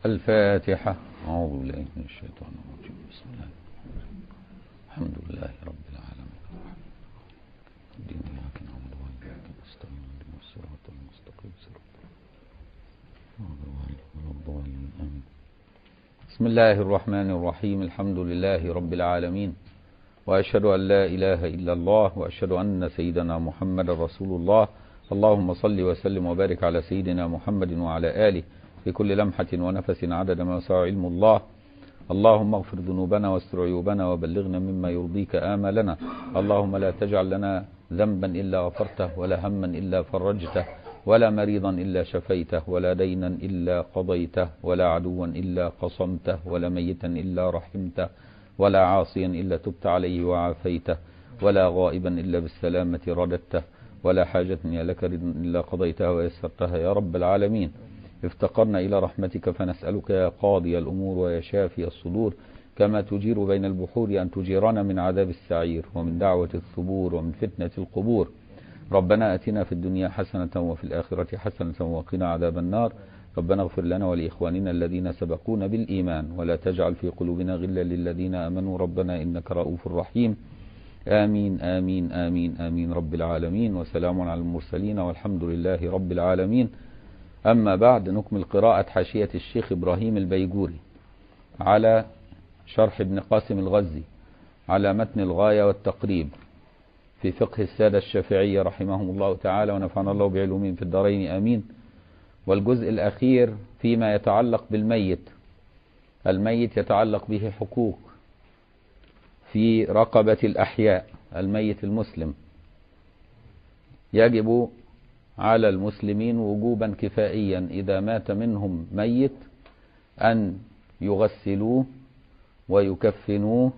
الفاتحة أعوذ بالله من الشيطان الرجيم بسم الله الحمد لله رب العالمين الدين إياك نعبد وإياك نستعين اهدنا الصراط المستقيم صراط ولا الضالين آمين بسم الله الرحمن الرحيم الحمد لله رب العالمين وأشهد أن لا إله إلا الله وأشهد أن سيدنا محمد رسول الله اللهم صل وسلم وبارك على سيدنا محمد وعلى آله في كل لمحة ونفس عدد ما وسع علم الله اللهم اغفر ذنوبنا واستر عيوبنا وبلغنا مما يرضيك آمالنا اللهم لا تجعل لنا ذنبا إلا غفرته ولا هما إلا فرجته ولا مريضا إلا شفيته ولا دينا إلا قضيته ولا عدوا إلا قصمته ولا ميتا إلا رحمته ولا عاصيا إلا تبت عليه وعافيته ولا غائبا إلا بالسلامة رددته ولا حاجة لك إلا قضيتها ويسرتها يا رب العالمين افتقرنا إلى رحمتك فنسألك يا قاضي الأمور ويا شافي الصدور كما تجير بين البحور أن تجيرنا من عذاب السعير ومن دعوة الثبور ومن فتنة القبور ربنا أتنا في الدنيا حسنة وفي الآخرة حسنة وقنا عذاب النار ربنا اغفر لنا ولإخواننا الذين سبقونا بالإيمان ولا تجعل في قلوبنا غلا للذين آمنوا ربنا إنك رؤوف رحيم آمين آمين آمين آمين رب العالمين وسلام على المرسلين والحمد لله رب العالمين أما بعد نكمل قراءة حاشية الشيخ إبراهيم البيجوري على شرح ابن قاسم الغزي على متن الغاية والتقريب في فقه السادة الشافعية رحمهم الله تعالى ونفعنا الله بعلومهم في الدارين آمين والجزء الأخير فيما يتعلق بالميت الميت يتعلق به حقوق في رقبة الأحياء الميت المسلم يجب على المسلمين وجوبا كفائيا إذا مات منهم ميت أن يغسلوه ويكفنوه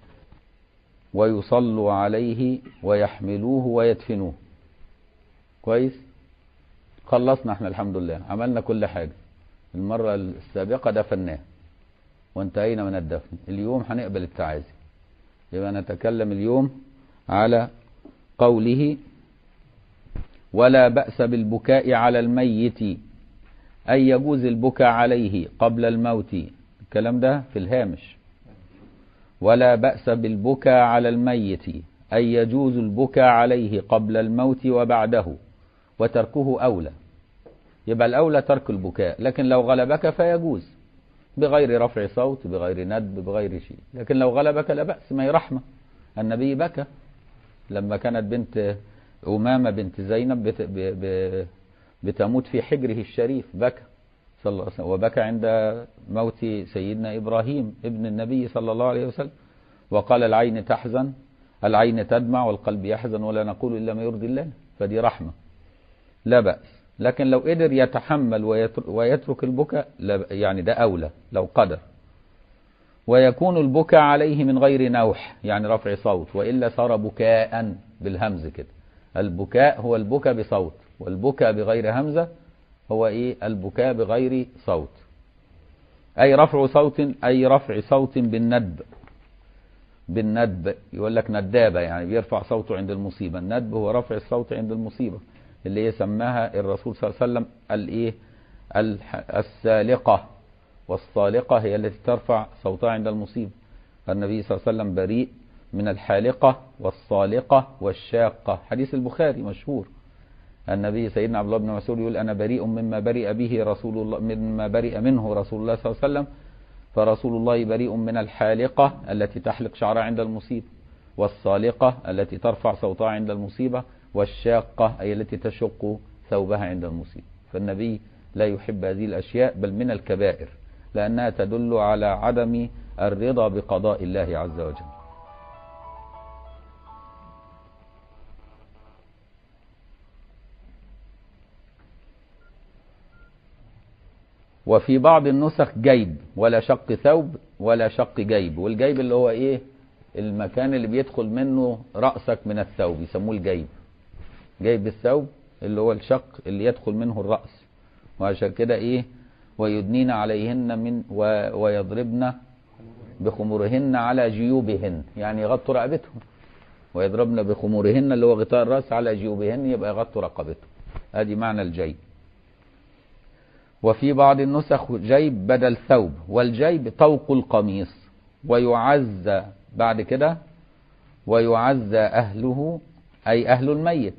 ويصلوا عليه ويحملوه ويدفنوه كويس خلصنا احنا الحمد لله عملنا كل حاجة المرة السابقة دفناه وانتهينا من الدفن اليوم هنقبل التعازي يبقى نتكلم اليوم على قوله ولا بأس بالبكاء على الميت أي يجوز البكاء عليه قبل الموت الكلام ده في الهامش ولا بأس بالبكاء على الميت أي يجوز البكاء عليه قبل الموت وبعده وتركه أولى يبقى الأولى ترك البكاء لكن لو غلبك فيجوز بغير رفع صوت بغير ندب بغير شيء لكن لو غلبك لا بأس ما رحمة النبي بكى لما كانت بنت أمامة بنت زينب بت ب ب بتموت في حجره الشريف بكى صلى الله عليه وسلم وبكى عند موت سيدنا إبراهيم ابن النبي صلى الله عليه وسلم وقال العين تحزن العين تدمع والقلب يحزن ولا نقول إلا ما يرضي الله فدي رحمة لا بأس لكن لو قدر يتحمل ويترك البكاء يعني ده أولى لو قدر ويكون البكاء عليه من غير نوح يعني رفع صوت وإلا صار بكاء بالهمز كده البكاء هو البكاء بصوت والبكاء بغير همزة هو إيه البكاء بغير صوت أي رفع صوت أي رفع صوت بالندب بالندب يقول لك ندابة يعني بيرفع صوته عند المصيبة الندب هو رفع الصوت عند المصيبة اللي هي سماها الرسول صلى الله عليه وسلم الايه السالقة والصالقة هي التي ترفع صوتها عند المصيبة النبي صلى الله عليه وسلم بريء من الحالقة والصالقة والشاقة حديث البخاري مشهور النبي سيدنا عبد الله بن مسعود يقول أنا بريء مما برئ به رسول الله مما برئ منه رسول الله صلى الله عليه وسلم فرسول الله بريء من الحالقة التي تحلق شعرها عند المصيبة والصالقة التي ترفع صوتها عند المصيبة والشاقة أي التي تشق ثوبها عند المصيبة فالنبي لا يحب هذه الأشياء بل من الكبائر لأنها تدل على عدم الرضا بقضاء الله عز وجل وفي بعض النسخ جيب ولا شق ثوب ولا شق جيب والجيب اللي هو ايه المكان اللي بيدخل منه رأسك من الثوب يسموه الجيب جيب الثوب اللي هو الشق اللي يدخل منه الرأس وعشان كده ايه ويدنين عليهن من و... ويضربن بخمورهن على جيوبهن يعني يغطوا رقبتهم ويضربن بخمورهن اللي هو غطاء الرأس على جيوبهن يبقى يغطوا رقبتهم ادي معنى الجيب وفي بعض النسخ جيب بدل ثوب والجيب طوق القميص ويعزى بعد كده ويعزى أهله أي أهل الميت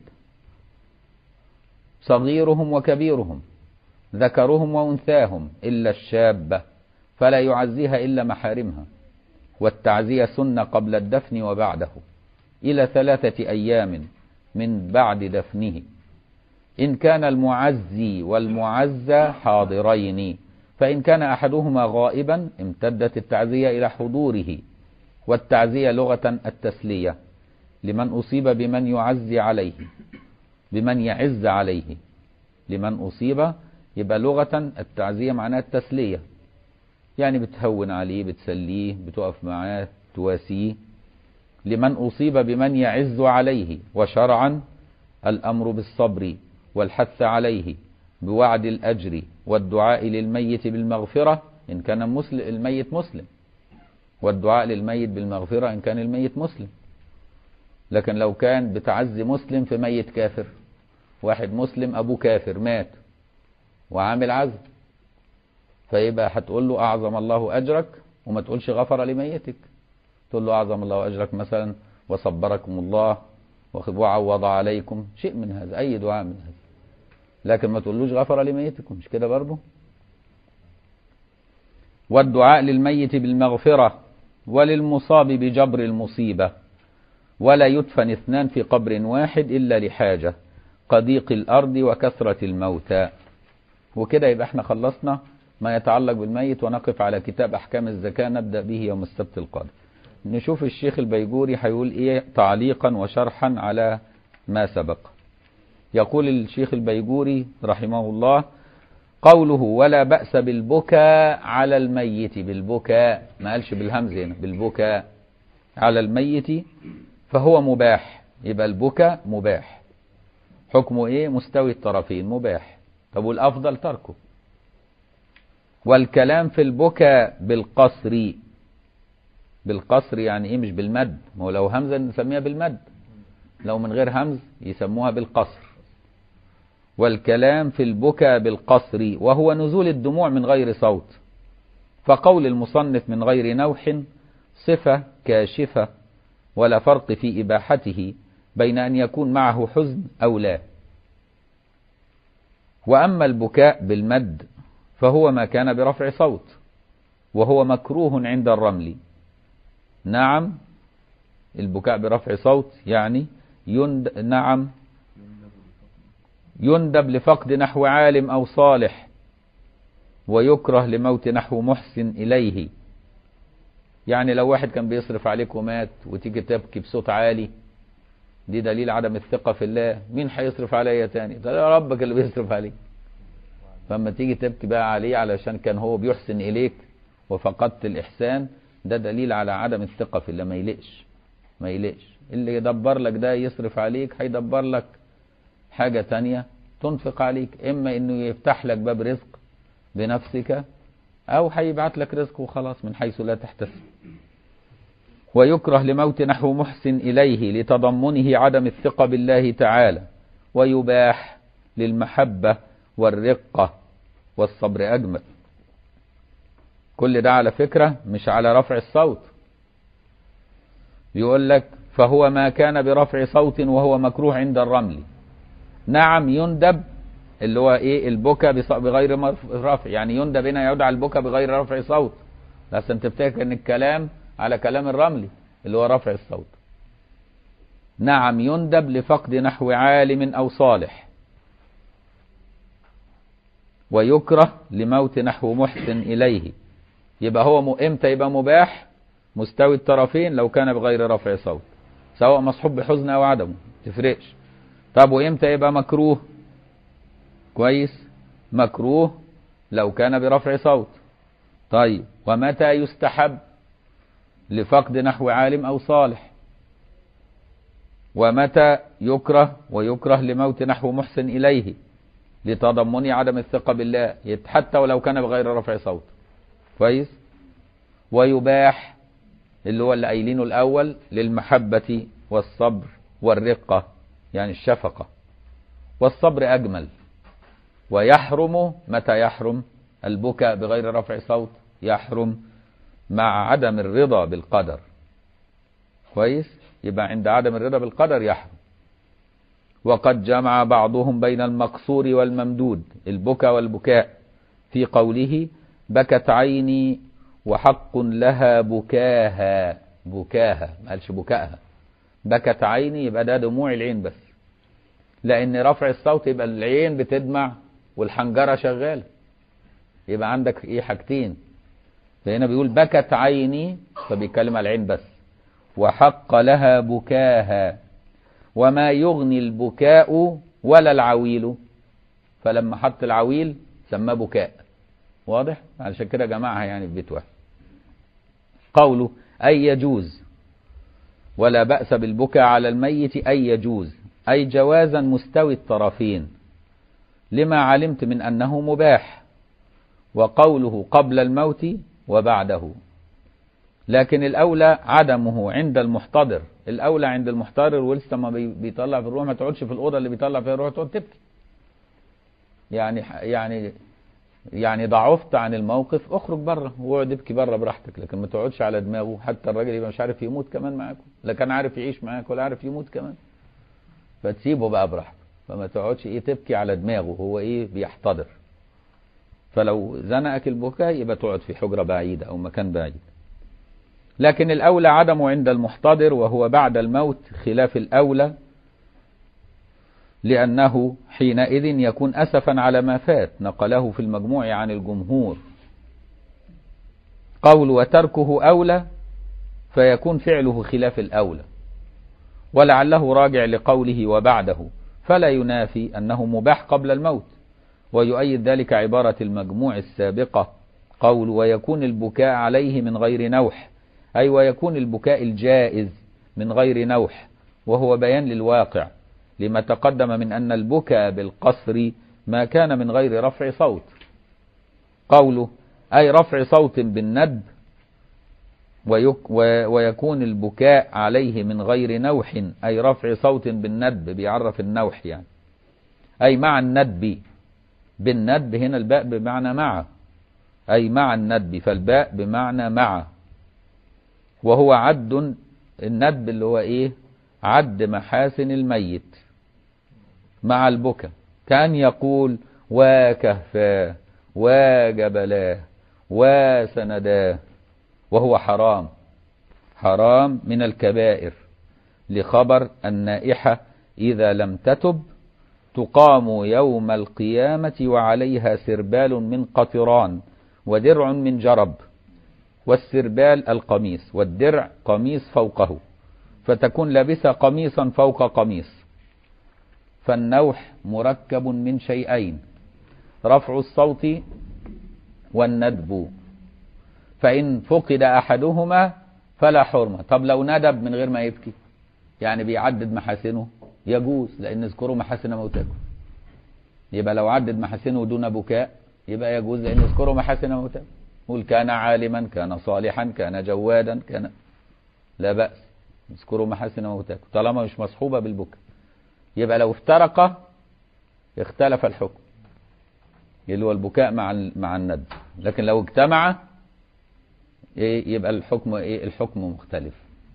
صغيرهم وكبيرهم ذكرهم وأنثاهم إلا الشابة فلا يعزيها إلا محارمها والتعزية سنة قبل الدفن وبعده إلى ثلاثة أيام من بعد دفنه إن كان المعزي والمعزى حاضرين فإن كان أحدهما غائبا امتدت التعزية إلى حضوره والتعزية لغة التسلية لمن أصيب بمن يعزي عليه بمن يعز عليه لمن أصيب يبقى لغة التعزية معناها التسلية يعني بتهون عليه بتسليه بتقف معاه تواسيه لمن أصيب بمن يعز عليه وشرعا الأمر بالصبر والحث عليه بوعد الأجر والدعاء للميت بالمغفرة إن كان مسلم الميت مسلم والدعاء للميت بالمغفرة إن كان الميت مسلم لكن لو كان بتعزي مسلم في ميت كافر واحد مسلم أبوه كافر مات وعامل عزم فيبقى هتقول له أعظم الله أجرك وما تقولش غفر لميتك تقول له أعظم الله أجرك مثلا وصبركم الله وعوض عليكم شيء من هذا أي دعاء من هذا لكن ما تقولوش غفر لميتكم مش كده برضه والدعاء للميت بالمغفرة وللمصاب بجبر المصيبة ولا يدفن اثنان في قبر واحد إلا لحاجة قضيق الأرض وكثرة الموتى وكده يبقى احنا خلصنا ما يتعلق بالميت ونقف على كتاب أحكام الزكاة نبدأ به يوم السبت القادم نشوف الشيخ البيجوري هيقول ايه تعليقا وشرحا على ما سبق يقول الشيخ البيجوري رحمه الله قوله ولا بأس بالبكاء على الميت بالبكاء ما قالش بالهمز هنا بالبكاء على الميت فهو مباح يبقى البكاء مباح حكمه ايه مستوي الطرفين مباح طب والافضل تركه والكلام في البكاء بالقصر بالقصر يعني ايه مش بالمد ما هو لو همزه نسميها بالمد لو من غير همز يسموها بالقصر والكلام في البكاء بالقصر وهو نزول الدموع من غير صوت فقول المصنف من غير نوح صفة كاشفة ولا فرق في إباحته بين أن يكون معه حزن أو لا وأما البكاء بالمد فهو ما كان برفع صوت وهو مكروه عند الرمل نعم البكاء برفع صوت يعني يند نعم يندب لفقد نحو عالم أو صالح ويكره لموت نحو محسن إليه يعني لو واحد كان بيصرف عليك ومات وتيجي تبكي بصوت عالي دي دليل عدم الثقة في الله مين هيصرف عليا تاني ده ربك اللي بيصرف عليك فاما تيجي تبكي بقى عليه علشان كان هو بيحسن إليك وفقدت الإحسان ده دليل على عدم الثقة في الله ما يلقش ما يلقش اللي يدبر لك ده يصرف عليك هيدبر لك حاجة تانية تنفق عليك إما إنه يفتح لك باب رزق بنفسك أو هيبعت لك رزق وخلاص من حيث لا تحتسب ويكره لموت نحو محسن إليه لتضمنه عدم الثقة بالله تعالى ويباح للمحبة والرقة والصبر أجمل كل ده على فكرة مش على رفع الصوت يقول لك فهو ما كان برفع صوت وهو مكروه عند الرمل نعم يندب اللي هو ايه البكا بغير رفع يعني يندب هنا يعود على البكا بغير رفع صوت بس انت تفتكر ان الكلام على كلام الرملي اللي هو رفع الصوت نعم يندب لفقد نحو عالم او صالح ويكره لموت نحو محسن اليه يبقى هو م... امتى يبقى مباح مستوي الطرفين لو كان بغير رفع صوت سواء مصحوب بحزن او عدمه تفرقش طب وامتى يبقى مكروه كويس مكروه لو كان برفع صوت طيب ومتى يستحب لفقد نحو عالم او صالح ومتى يكره ويكره لموت نحو محسن اليه لتضمن عدم الثقة بالله حتى ولو كان بغير رفع صوت كويس ويباح اللي هو اللي قايلينه الاول للمحبة والصبر والرقة يعني الشفقة والصبر اجمل ويحرم متى يحرم البكاء بغير رفع صوت يحرم مع عدم الرضا بالقدر كويس يبقى عند عدم الرضا بالقدر يحرم وقد جمع بعضهم بين المقصور والممدود البكاء والبكاء في قوله بكت عيني وحق لها بكاها بكاها ما قالش بكاءها بكت عيني يبقى ده دموع العين بس لان رفع الصوت يبقى العين بتدمع والحنجره شغاله يبقى عندك ايه حاجتين فهنا بيقول بكت عيني فبيتكلم على العين بس وحق لها بكاها وما يغني البكاء ولا العويل فلما حط العويل سماه بكاء واضح علشان كده جمعها يعني في بيت واحد قوله أي يجوز ولا بأس بالبكاء على الميت أي يجوز أي جوازا مستوي الطرفين لما علمت من أنه مباح وقوله قبل الموت وبعده لكن الأولى عدمه عند المحتضر الأولى عند المحتضر ولسه ما بيطلع في الروح ما تقعدش في الأوضة اللي بيطلع فيها الروح تقعد تبكي يعني يعني يعني ضعفت عن الموقف اخرج بره واقعد ابكي بره براحتك لكن ما تقعدش على دماغه حتى الراجل يبقى مش عارف يموت كمان معاكم لا كان عارف يعيش معاك ولا عارف يموت كمان فتسيبه بقى براحته فما تقعدش ايه تبكي على دماغه هو ايه بيحتضر فلو زنقك البكاء يبقى تقعد في حجرة بعيدة او مكان بعيد لكن الاولى عدمه عند المحتضر وهو بعد الموت خلاف الاولى لأنه حينئذ يكون أسفا على ما فات نقله في المجموع عن الجمهور قول وتركه أولى فيكون فعله خلاف الأولى ولعله راجع لقوله وبعده فلا ينافي أنه مباح قبل الموت ويؤيد ذلك عبارة المجموع السابقة قول ويكون البكاء عليه من غير نوح أي ويكون البكاء الجائز من غير نوح وهو بيان للواقع لما تقدم من أن البكاء بالقصر ما كان من غير رفع صوت قوله أي رفع صوت بالندب ويك ويكون البكاء عليه من غير نوح أي رفع صوت بالندب بيعرف النوح يعني أي مع الندب بالندب هنا الباء بمعنى مع أي مع الندب فالباء بمعنى مع وهو عد الندب اللي هو إيه عد محاسن الميت مع البكا كان يقول وكهفاه وجبلاه وسنداه وهو حرام حرام من الكبائر لخبر النائحة إذا لم تتب تقام يوم القيامة وعليها سربال من قطران ودرع من جرب والسربال القميص والدرع قميص فوقه فتكون لابسة قميصا فوق قميص فالنوح مركب من شيئين رفع الصوت والندب فإن فقد أحدهما فلا حرمة طب لو ندب من غير ما يبكي يعني بيعدد محاسنه يجوز لأن اذكروا محاسن موتاكم يبقى لو عدد محاسنه دون بكاء يبقى يجوز لأن اذكروا محاسن موتاكم قل كان عالما كان صالحا كان جوادا كان لا بأس اذكروا محاسن موتاكم طالما مش مصحوبة بالبكاء يبقى لو افترق اختلف الحكم اللي هو البكاء مع مع الند لكن لو اجتمع إيه يبقى الحكم ايه الحكم مختلف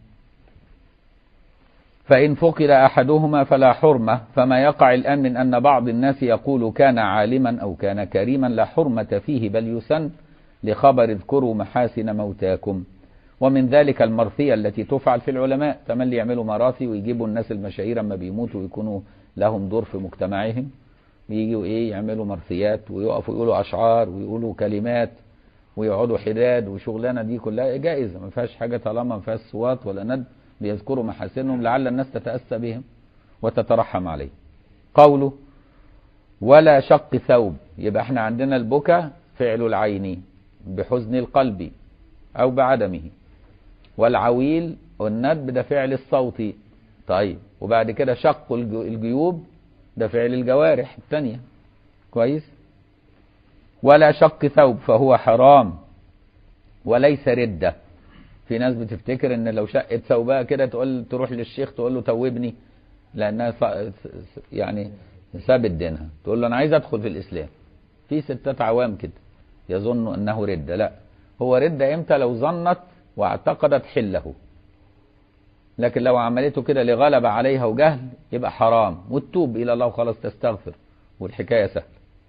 فإن فقد أحدهما فلا حرمة فما يقع الآن من أن بعض الناس يقول كان عالما أو كان كريما لا حرمة فيه بل يسن لخبر اذكروا محاسن موتاكم ومن ذلك المرثية التي تفعل في العلماء تملي يعملوا مراثي ويجيبوا الناس المشاهير اما بيموتوا ويكونوا لهم دور في مجتمعهم يجوا ايه يعملوا مرثيات ويقفوا يقولوا اشعار ويقولوا كلمات ويقعدوا حداد وشغلانه دي كلها جائزه ما فيهاش حاجه طالما ما فيهاش صوات ولا ند بيذكروا محاسنهم لعل الناس تتاسى بهم وتترحم عليه قوله ولا شق ثوب يبقى احنا عندنا البكا فعل العين بحزن القلب او بعدمه والعويل والندب ده فعل الصوت طيب وبعد كده شق الجيوب ده فعل الجوارح الثانية كويس ولا شق ثوب فهو حرام وليس ردة في ناس بتفتكر ان لو شقت ثوبها كده تقول تروح للشيخ تقول له توبني لانها يعني سابت دينها تقول له انا عايز ادخل في الاسلام في ستات عوام كده يظن انه ردة لا هو ردة امتى لو ظنت واعتقدت حله لكن لو عملته كده لغلب عليها وجهل يبقى حرام وتتوب الى الله وخلاص تستغفر والحكاية سهلة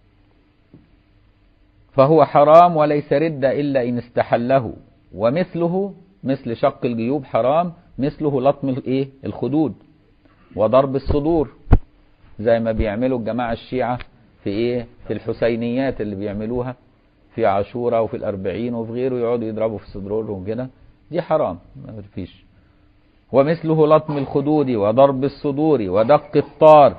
فهو حرام وليس ردة إلا إن استحله ومثله مثل شق الجيوب حرام مثله لطم الايه الخدود وضرب الصدور زي ما بيعملوا الجماعة الشيعة في ايه في الحسينيات اللي بيعملوها في عاشوراء وفي الأربعين وفي غيره يقعدوا يضربوا في صدورهم كده دي حرام ما فيش ومثله لطم الخدود وضرب الصدور ودق الطار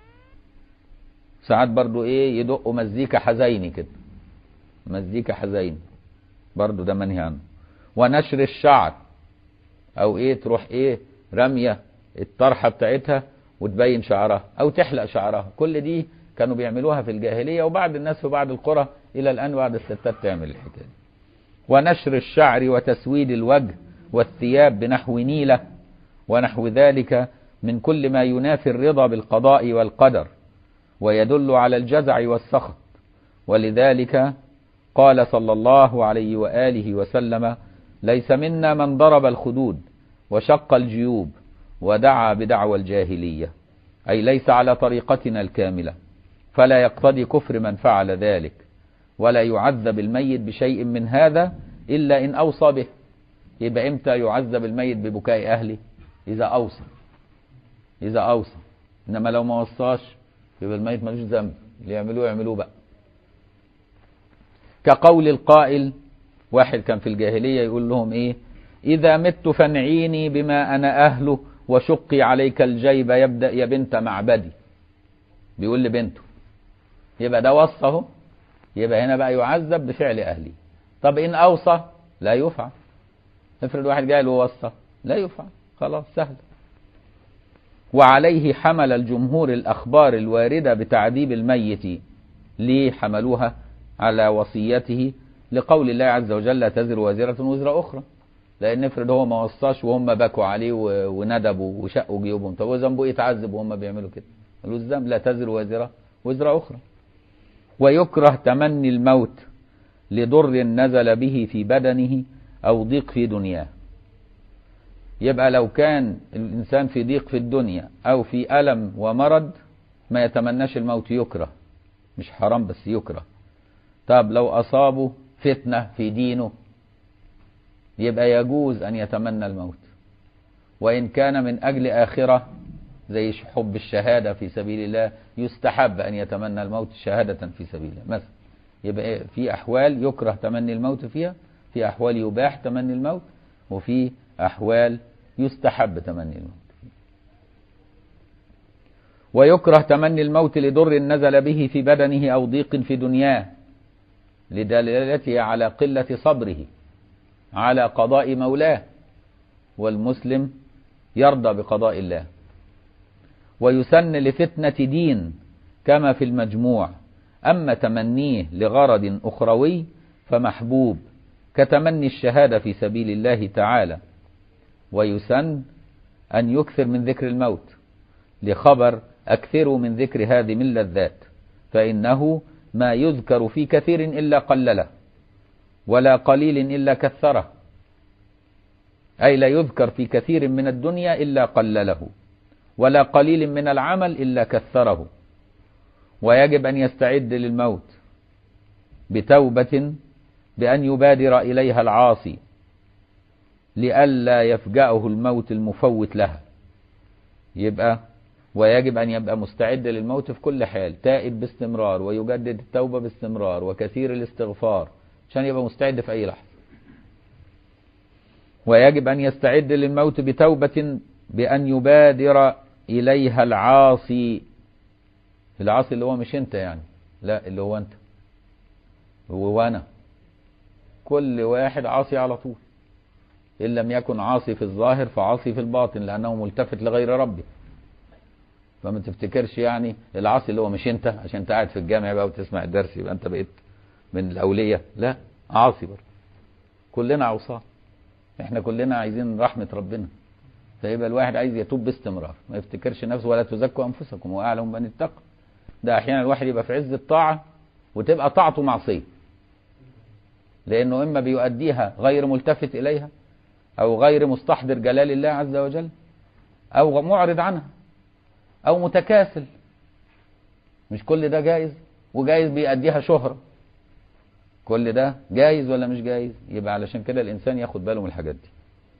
ساعات برضو ايه يدقوا مزيكا حزيني كده مزيكا حزين برضو ده منهي عنه ونشر الشعر او ايه تروح ايه رمية الطرحة بتاعتها وتبين شعرها او تحلق شعرها كل دي كانوا بيعملوها في الجاهلية وبعض الناس في بعض القرى الى الان بعض الستات تعمل الحكاية دي ونشر الشعر وتسويد الوجه والثياب بنحو نيلة ونحو ذلك من كل ما ينافي الرضا بالقضاء والقدر ويدل على الجزع والسخط ولذلك قال صلى الله عليه وآله وسلم ليس منا من ضرب الخدود وشق الجيوب ودعا بدعوى الجاهلية أي ليس على طريقتنا الكاملة فلا يقتضي كفر من فعل ذلك ولا يعذب الميت بشيء من هذا إلا إن أوصى به يبقى إمتى يعذب الميت ببكاء أهله إذا أوصى إذا أوصى إنما لو ما وصاش يبقى الميت ملوش ذنب اللي يعملوه يعملوه بقى كقول القائل واحد كان في الجاهلية يقول لهم ايه اذا مت فانعيني بما انا اهله وشقي عليك الجيب يبدأ يا بنت معبدي بيقول لبنته يبقى ده وصى اهو يبقى هنا بقى يعذب بفعل اهلي طب ان اوصى لا يفعل افرض واحد جاي له وصى لا يفعل خلاص سهل وعليه حمل الجمهور الاخبار الوارده بتعذيب الميت ليه حملوها على وصيته لقول الله عز وجل لا تزر وازرة وزر أخرى لأن افرض هو ما وصاش وهم بكوا عليه وندبوا وشقوا جيوبهم طب ذنبه يتعذب وهم بيعملوا كده قالوا الذنب لا تزر وازرة وزر أخرى ويكره تمني الموت لضر نزل به في بدنه أو ضيق في دنياه يبقى لو كان الإنسان في ضيق في الدنيا أو في ألم ومرض ما يتمناش الموت يكره مش حرام بس يكره طب لو أصابه فتنة في دينه يبقى يجوز أن يتمنى الموت وإن كان من أجل آخرة زي حب الشهادة في سبيل الله يستحب أن يتمنى الموت شهادة في سبيل الله مثلا يبقى في أحوال يكره تمني الموت فيها في أحوال يباح تمني الموت وفي أحوال يستحب تمني الموت ويكره تمني الموت لضر نزل به في بدنه أو ضيق في دنياه لدلالته على قلة صبره على قضاء مولاه والمسلم يرضى بقضاء الله ويسن لفتنة دين كما في المجموع أما تمنيه لغرض أخروي فمحبوب كتمني الشهادة في سبيل الله تعالى ويسن أن يكثر من ذكر الموت لخبر أكثروا من ذكر هذه من لذات فإنه ما يذكر في كثير إلا قلله ولا قليل إلا كثره أي لا يذكر في كثير من الدنيا إلا قلله ولا قليل من العمل إلا كثره ويجب أن يستعد للموت بتوبة بأن يبادر إليها العاصي لئلا يفجأه الموت المفوت لها يبقى ويجب أن يبقى مستعد للموت في كل حال تائب باستمرار ويجدد التوبة باستمرار وكثير الاستغفار عشان يبقى مستعد في أي لحظة ويجب أن يستعد للموت بتوبة بأن يبادر إليها العاصي العاصي اللي هو مش أنت يعني لا اللي هو أنت هو وأنا كل واحد عاصي على طول إن لم يكن عاصي في الظاهر فعاصي في الباطن لأنه ملتفت لغير ربه فما تفتكرش يعني العاصي اللي هو مش انت عشان انت قاعد في الجامع بقى وتسمع الدرس يبقى انت بقيت من الاولياء لا عاصي برضه كلنا عصاه احنا كلنا عايزين رحمه ربنا فيبقى الواحد عايز يتوب باستمرار ما يفتكرش نفسه ولا تزكوا انفسكم واعلم من اتقى ده احيانا الواحد يبقى في عز الطاعه وتبقى طاعته معصيه لانه اما بيؤديها غير ملتفت اليها او غير مستحضر جلال الله عز وجل او معرض عنها او متكاسل مش كل ده جايز وجايز بيأديها شهرة كل ده جايز ولا مش جايز يبقى علشان كده الإنسان ياخد باله من الحاجات دي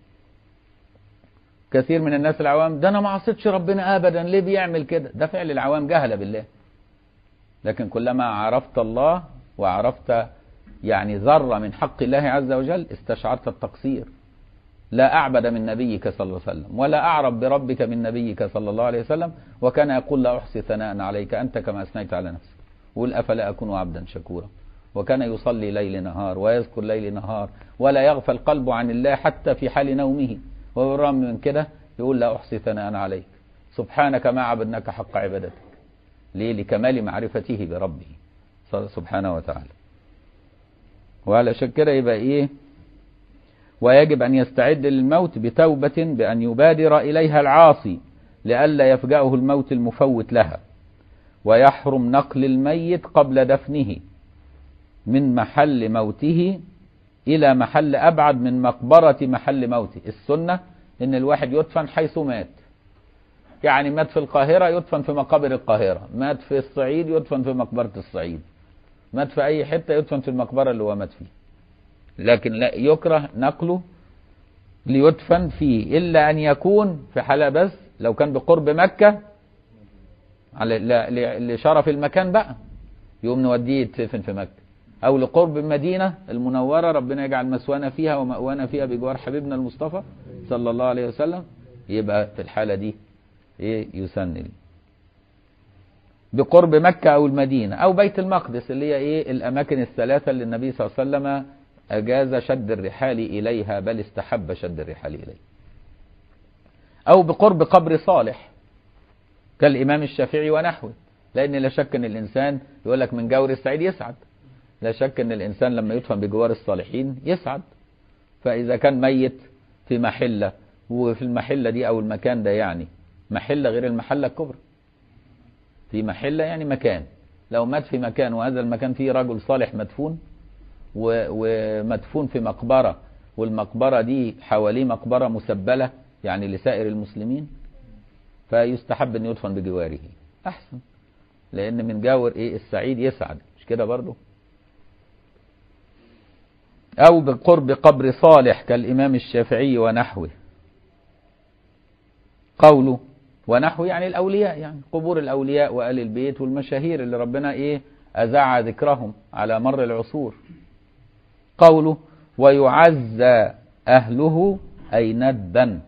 كثير من الناس العوام ده أنا ما عصيتش ربنا أبدا ليه بيعمل كده ده فعل العوام جهل بالله لكن كلما عرفت الله وعرفت يعني ذرة من حق الله عز وجل استشعرت التقصير لا أعبد من نبيك صلى الله عليه وسلم ولا أعرف بربك من نبيك صلى الله عليه وسلم وكان يقول لا أحصي ثناء عليك أنت كما أثنيت على نفسك قل أفلا أكون عبدا شكورا وكان يصلي ليل نهار ويذكر ليل نهار ولا يغفل قلبه عن الله حتى في حال نومه وبالرغم من كده يقول لا أحصي ثناء عليك سبحانك ما عبدناك حق عبادتك ليه لكمال معرفته بربه سبحانه وتعالى وعلى كده يبقى إيه ويجب أن يستعد للموت بتوبة بأن يبادر إليها العاصي لئلا يفجأه الموت المفوت لها ويحرم نقل الميت قبل دفنه من محل موته إلى محل أبعد من مقبرة محل موته السنة إن الواحد يدفن حيث مات يعني مات في القاهرة يدفن في مقابر القاهرة مات في الصعيد يدفن في مقبرة الصعيد مات في أي حتة يدفن في المقبرة اللي هو مات فيه لكن لا يكره نقله ليدفن فيه إلا أن يكون في حالة بس لو كان بقرب مكة لشرف المكان بقى يقوم نوديه يتدفن في مكة أو لقرب المدينة المنورة ربنا يجعل مسوانا فيها ومأوانا فيها بجوار حبيبنا المصطفى صلى الله عليه وسلم يبقى في الحالة دي إيه يسن لي بقرب مكة أو المدينة أو بيت المقدس اللي هي إيه الأماكن الثلاثة اللي النبي صلى الله عليه وسلم أجاز شد الرحال إليها بل استحب شد الرحال إليه أو بقرب قبر صالح كالإمام الشافعي ونحوه لأن لا شك أن الإنسان يقول لك من جور السعيد يسعد لا شك أن الإنسان لما يدفن بجوار الصالحين يسعد فإذا كان ميت في محلة وفي المحلة دي أو المكان ده يعني محلة غير المحلة الكبرى في محلة يعني مكان لو مات في مكان وهذا المكان فيه رجل صالح مدفون ومدفون في مقبرة والمقبرة دي حواليه مقبرة مسبلة يعني لسائر المسلمين فيستحب ان يدفن بجواره احسن لان من جاور ايه السعيد يسعد مش كده برضه او بقرب قبر صالح كالامام الشافعي ونحوه قوله ونحوه يعني الاولياء يعني قبور الاولياء وآل البيت والمشاهير اللي ربنا ايه اذاع ذكرهم على مر العصور قوله ويعزى اهله اي ندبا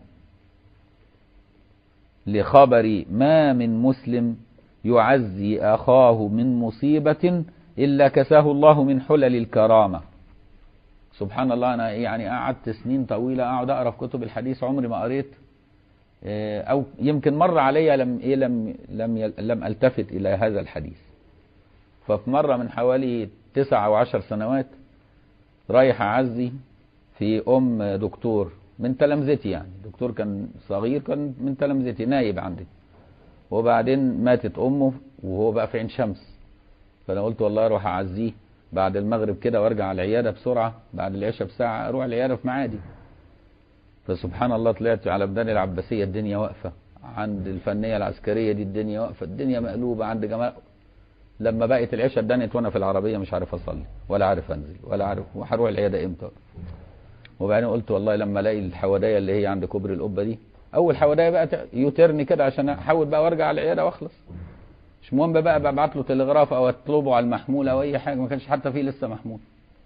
لخبر ما من مسلم يعزي أخاه من مصيبة إلا كساه الله من حلل الكرامة سبحان الله أنا يعني قعدت سنين طويلة أقعد أقرأ في كتب الحديث عمري ما قريت أو يمكن مر علي لم إيه لم لم لم ألتفت إلى هذا الحديث ففي مرة من حوالي تسع أو عشر سنوات رايح أعزي في أم دكتور من تلامذتي يعني دكتور كان صغير كان من تلامذتي نايب عندي وبعدين ماتت امه وهو بقى في عين شمس فانا قلت والله اروح اعزيه بعد المغرب كده وارجع على العياده بسرعه بعد العشاء بساعه اروح العياده في معادي فسبحان الله طلعت على بدان العباسيه الدنيا واقفه عند الفنيه العسكريه دي الدنيا واقفه الدنيا مقلوبه عند جماعه لما بقت العشاء اتدنت وانا في العربيه مش عارف اصلي ولا عارف انزل ولا عارف وهروح العياده امتى وبعدين قلت والله لما الاقي الحواديه اللي هي عند كوبري القبه دي اول حواديه بقى يوترني كده عشان احاول بقى وارجع على العياده واخلص مش مهم بقى ببعت له تلغراف او اطلبه على المحمول او اي حاجه ما كانش حتى فيه لسه محمول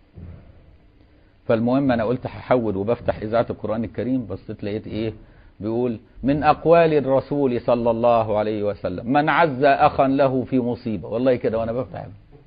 فالمهم انا قلت هحول وبفتح اذاعه القران الكريم بصيت لقيت ايه بيقول من اقوال الرسول صلى الله عليه وسلم من عز اخا له في مصيبه والله كده وانا بفتح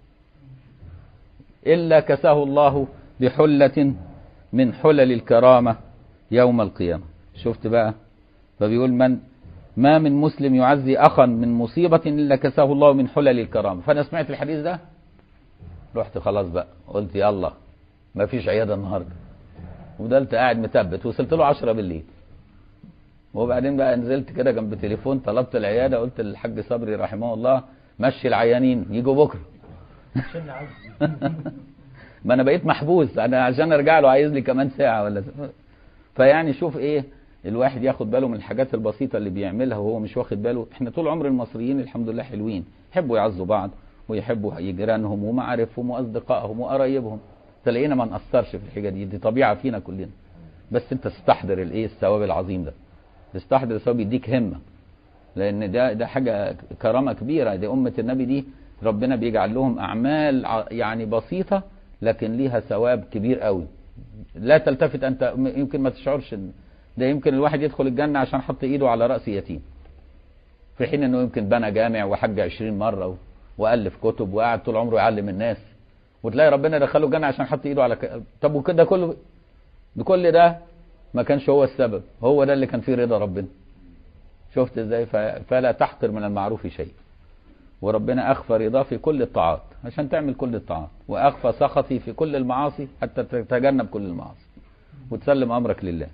الا كساه الله بحله من حلل الكرامة يوم القيامة شفت بقى فبيقول من ما من مسلم يعزي أخا من مصيبة إلا كساه الله من حلل الكرامة فأنا سمعت الحديث ده رحت خلاص بقى قلت يلا ما فيش عيادة النهاردة وفضلت قاعد مثبت وصلت له 10 بالليل وبعدين بقى نزلت كده جنب تليفون طلبت العيادة قلت للحاج صبري رحمه الله مشي العيانين يجوا بكره عشان نعزي ما انا بقيت محبوس انا عشان ارجع له عايز لي كمان ساعه ولا ساعة. فيعني شوف ايه الواحد ياخد باله من الحاجات البسيطه اللي بيعملها وهو مش واخد باله احنا طول عمر المصريين الحمد لله حلوين يحبوا يعزوا بعض ويحبوا جيرانهم ومعارفهم واصدقائهم وقرايبهم تلاقينا ما نقصرش في الحاجه دي دي طبيعه فينا كلنا بس انت تستحضر الايه الثواب العظيم ده تستحضر الثواب يديك همه لان ده ده حاجه كرامه كبيره دي امه النبي دي ربنا بيجعل لهم اعمال ع- يعني بسيطه لكن ليها ثواب كبير قوي لا تلتفت انت م- يمكن ما تشعرش إن- ده يمكن الواحد يدخل الجنه عشان حط ايده على راس يتيم في حين انه يمكن بنى جامع وحج 20 مره و- والف كتب وقعد طول عمره يعلم الناس وتلاقي ربنا دخله الجنه عشان حط ايده على ك... طب وكده كله بكل ده ما كانش هو السبب هو ده اللي كان فيه رضا ربنا شفت ازاي ف... فلا تحقر من المعروف شيء وربنا اخفى رضاه في كل الطاعات عشان تعمل كل الطاعات واخفى سخطي في كل المعاصي حتى تتجنب كل المعاصي وتسلم امرك لله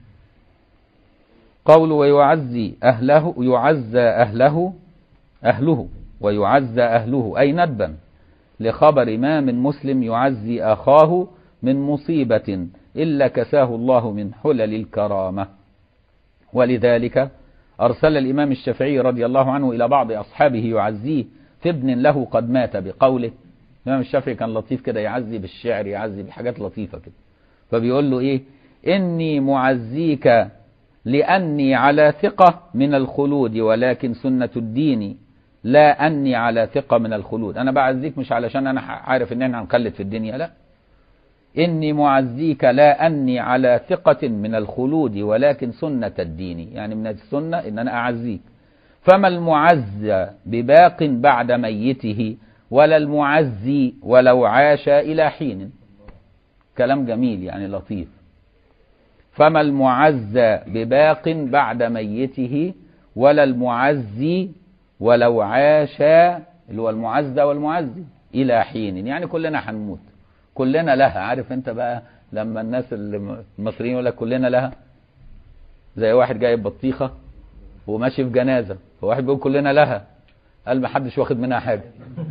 قول ويعزي اهله يعزى اهله اهله ويعزى اهله اي ندبا لخبر ما من مسلم يعزي اخاه من مصيبه الا كساه الله من حلل الكرامه ولذلك أرسل الإمام الشافعي رضي الله عنه إلى بعض أصحابه يعزيه في ابن له قد مات بقوله الإمام الشافعي كان لطيف كده يعزي بالشعر يعزي بحاجات لطيفة كده فبيقول له إيه إني معزيك لأني على ثقة من الخلود ولكن سنة الدين لا أني على ثقة من الخلود أنا بعزيك مش علشان أنا عارف إن إحنا هنخلد في الدنيا لا إني معزيك لا أني على ثقة من الخلود ولكن سنة الدين يعني من السنة إن أنا أعزيك فما المعزى بباق بعد ميته ولا المعزي ولو عاش إلى حين كلام جميل يعني لطيف فما المعزى بباق بعد ميته ولا المعزي ولو عاش اللي هو المعزى والمعزي إلى حين يعني كلنا هنموت كلنا لها عارف انت بقى لما الناس المصريين يقول لك كلنا لها زي واحد جايب بطيخه وماشي في جنازه فواحد بيقول كلنا لها قال ما حدش واخد منها حاجه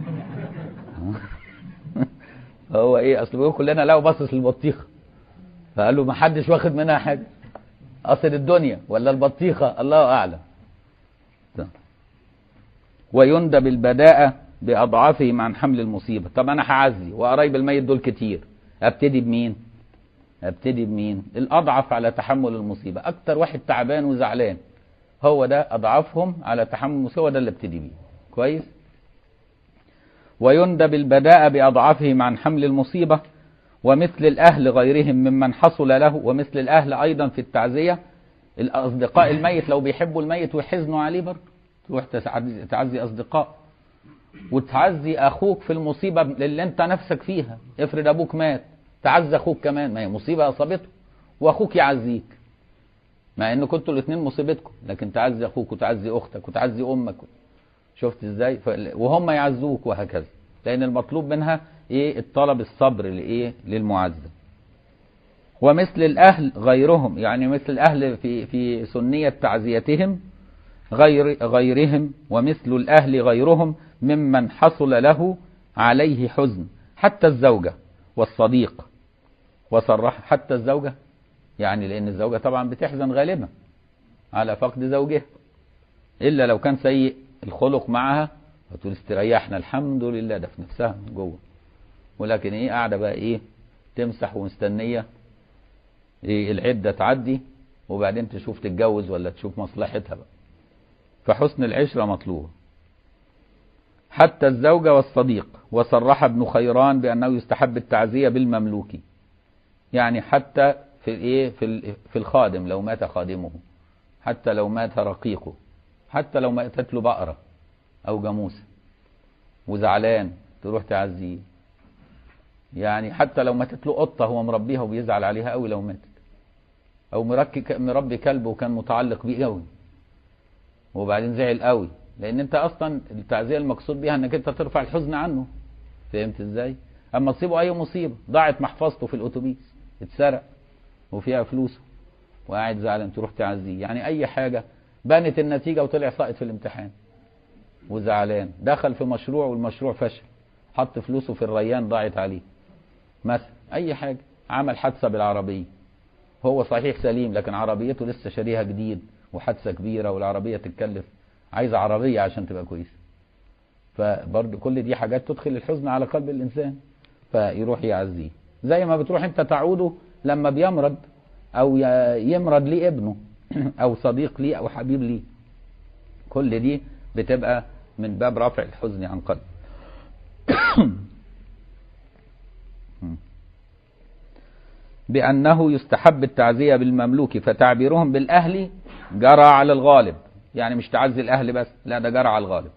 هو ايه اصل بيقول كلنا لها وباصص للبطيخه فقال له ما حدش واخد منها حاجه اصل الدنيا ولا البطيخه الله اعلم ويندب البداءة بأضعافهم عن حمل المصيبة طب أنا هعزي وقرايب الميت دول كتير أبتدي بمين أبتدي بمين الأضعف على تحمل المصيبة أكتر واحد تعبان وزعلان هو ده أضعفهم على تحمل المصيبة ده اللي ابتدي بيه كويس ويندب البداءة بأضعافهم عن حمل المصيبة ومثل الأهل غيرهم ممن حصل له ومثل الأهل أيضا في التعزية الأصدقاء الميت لو بيحبوا الميت ويحزنوا عليه برضه تروح تعزي, تعزي أصدقاء وتعزي أخوك في المصيبة اللي أنت نفسك فيها افرض أبوك مات تعزي أخوك كمان ما هي مصيبة أصابته وأخوك يعزيك مع ان كنتوا الاثنين مصيبتكم لكن تعزي اخوك وتعزي اختك وتعزي امك شفت ازاي وهم يعزوك وهكذا لان المطلوب منها ايه الطلب الصبر لايه للمعزى ومثل الاهل غيرهم يعني مثل الاهل في في سنيه تعزيتهم غير غيرهم ومثل الاهل غيرهم ممن حصل له عليه حزن حتى الزوجه والصديق وصرح حتى الزوجه يعني لان الزوجه طبعا بتحزن غالبا على فقد زوجها الا لو كان سيء الخلق معها فتقول استريحنا الحمد لله ده في نفسها من جوه ولكن ايه قاعده بقى ايه تمسح ومستنيه ايه العده تعدي وبعدين تشوف تتجوز ولا تشوف مصلحتها بقى فحسن العشره مطلوب حتى الزوجه والصديق وصرح ابن خيران بانه يستحب التعزيه بالمملوك يعني حتى في الايه في في الخادم لو مات خادمه حتى لو مات رقيقه حتى لو ماتت له بقره او جاموسه وزعلان تروح تعزيه يعني حتى لو ماتت له قطه هو مربيها وبيزعل عليها قوي لو ماتت او مركي مربي كلب وكان متعلق بيه قوي وبعدين زعل قوي لان انت اصلا التعزيه المقصود بيها انك انت ترفع الحزن عنه فهمت ازاي اما تصيبه اي مصيبه ضاعت محفظته في الاتوبيس اتسرق وفيها فلوسه وقاعد زعلان تروح تعزيه يعني اي حاجه بانت النتيجه وطلع ساقط في الامتحان وزعلان دخل في مشروع والمشروع فشل حط فلوسه في الريان ضاعت عليه مثلا اي حاجه عمل حادثه بالعربيه هو صحيح سليم لكن عربيته لسه شاريها جديد وحادثه كبيره والعربيه تتكلف عايزه عربيه عشان تبقى كويسه فبرضه كل دي حاجات تدخل الحزن على قلب الانسان فيروح يعزيه زي ما بتروح انت تعوده لما بيمرض او ي- يمرض ليه ابنه او صديق ليه او حبيب ليه كل دي بتبقى من باب رفع الحزن عن قلب بأنه يستحب التعزية بالمملوك فتعبيرهم بالأهل جرى على الغالب يعني مش تعزي الأهل بس لا ده جرى على الغالب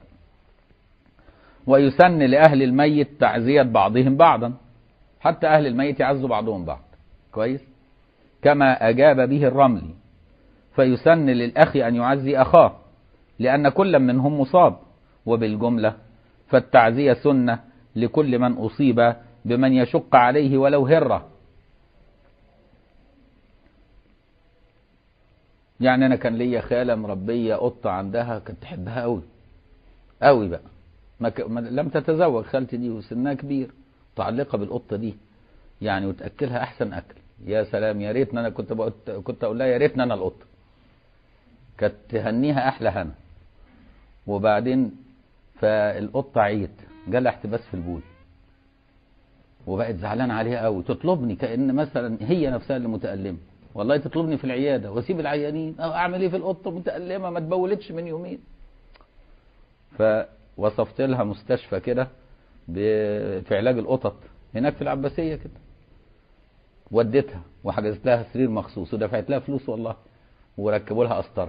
ويسن لأهل الميت تعزية بعضهم بعضا حتى أهل الميت يعزوا بعضهم بعض كويس كما أجاب به الرملي فيسن للأخ أن يعزي أخاه لأن كل منهم مصاب وبالجملة فالتعزية سنة لكل من أصيب بمن يشق عليه ولو هرة يعني أنا كان ليا خالة مربية قطة عندها كنت تحبها أوي أوي بقى ما ك... ما... لم تتزوج خالتي دي وسنها كبير متعلقة بالقطة دي يعني وتأكلها أحسن أكل يا سلام يا ريتنا أنا كنت بقول كنت أقول لها يا ريتنا أنا القطة كانت تهنيها أحلى هنا وبعدين فالقطة عيت جالها احتباس في البول وبقت زعلانة عليها قوي تطلبني كأن مثلا هي نفسها اللي متألمة والله تطلبني في العيادة واسيب العيانين أو أعمل إيه في القطة متألمة ما تبولتش من يومين فوصفت لها مستشفى كده ب- في علاج القطط هناك في العباسية كده وديتها وحجزت لها سرير مخصوص ودفعت لها فلوس والله وركبوا لها قسطره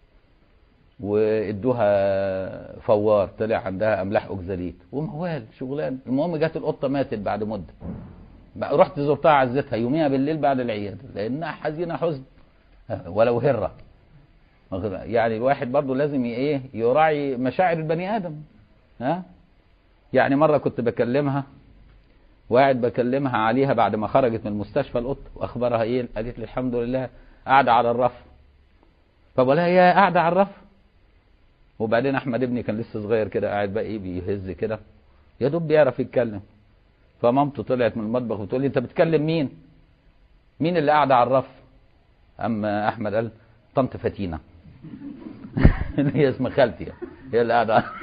وادوها فوار طلع عندها املاح اوكزاليت وموال شغلان المهم جت القطه ماتت بعد مده بقى رحت زرتها عزتها يوميها بالليل بعد العياده لانها حزينه حزن ولو هره واخد بالك؟ يعني الواحد برضه لازم ي- ايه يراعي مشاعر البني ادم ها يعني مره كنت بكلمها وقاعد بكلمها عليها بعد ما خرجت من المستشفى القطه واخبارها ايه قالت لي الحمد لله قاعده على الرف فبقول لها يا قاعده على الرف وبعدين احمد ابني كان لسه صغير كده قاعد بقى ايه بيهز كده يا دوب بيعرف يتكلم فمامته طلعت من المطبخ وتقول لي انت بتكلم مين مين اللي قاعده على الرف اما احمد قال طنط فاتينه اللي هي اسم خالتي يعني. هي اللي قاعده على-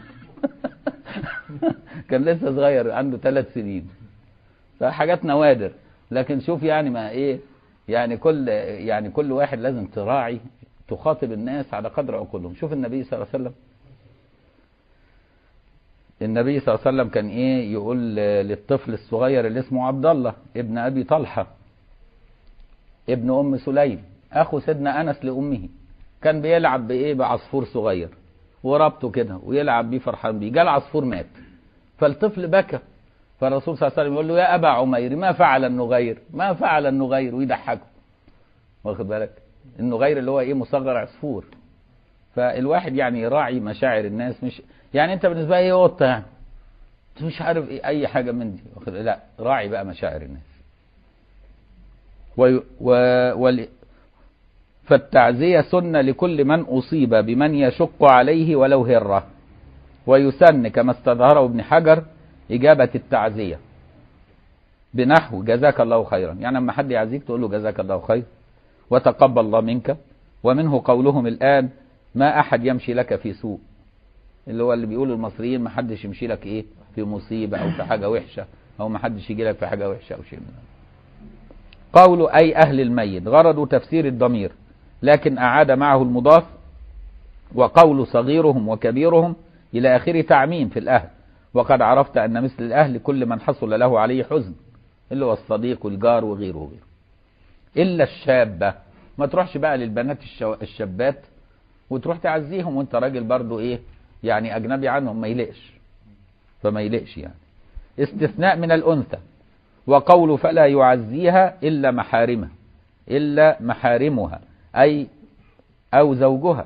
كان لسه صغير عنده ثلاث سنين فحاجات نوادر لكن شوف يعني ما ايه يعني كل يعني كل واحد لازم تراعي تخاطب الناس على قدر عقولهم شوف النبي صلى الله عليه وسلم النبي صلى الله عليه وسلم كان ايه يقول للطفل الصغير اللي اسمه عبد الله ابن ابي طلحه ابن ام سليم اخو سيدنا انس لامه كان بيلعب بايه بعصفور صغير وربطه كده ويلعب بيه فرحان بيه جه العصفور مات فالطفل بكى فالرسول صلى الله عليه وسلم يقول له يا ابا عمير ما فعل النغير ما فعل النغير ويضحكه واخد بالك النغير اللي هو ايه مصغر عصفور فالواحد يعني يراعي مشاعر الناس مش يعني انت بالنسبه لي ايه قطه يعني انت مش عارف ايه اي حاجه من دي واخد لا راعي بقى مشاعر الناس و... و... وال... فالتعزية سنة لكل من أصيب بمن يشق عليه ولو هرة ويسن كما استظهره ابن حجر إجابة التعزية بنحو جزاك الله خيرا يعني لما حد يعزيك تقول له جزاك الله خير وتقبل الله منك ومنه قولهم الآن ما أحد يمشي لك في سوء اللي هو اللي بيقولوا المصريين ما حدش يمشي لك إيه في مصيبة أو في حاجة وحشة أو ما حدش يجي لك في حاجة وحشة أو شيء من هذا قول أي أهل الميت غرض تفسير الضمير لكن أعاد معه المضاف وقول صغيرهم وكبيرهم إلى آخر تعميم في الأهل وقد عرفت أن مثل الأهل كل من حصل له عليه حزن اللي هو الصديق والجار وغيره وغيره إلا الشابة ما تروحش بقى للبنات الشو... الشابات وتروح تعزيهم وانت راجل برضو ايه يعني اجنبي عنهم ما يلقش فما يلقش يعني استثناء من الانثى وقول فلا يعزيها الا محارمها الا محارمها اي او زوجها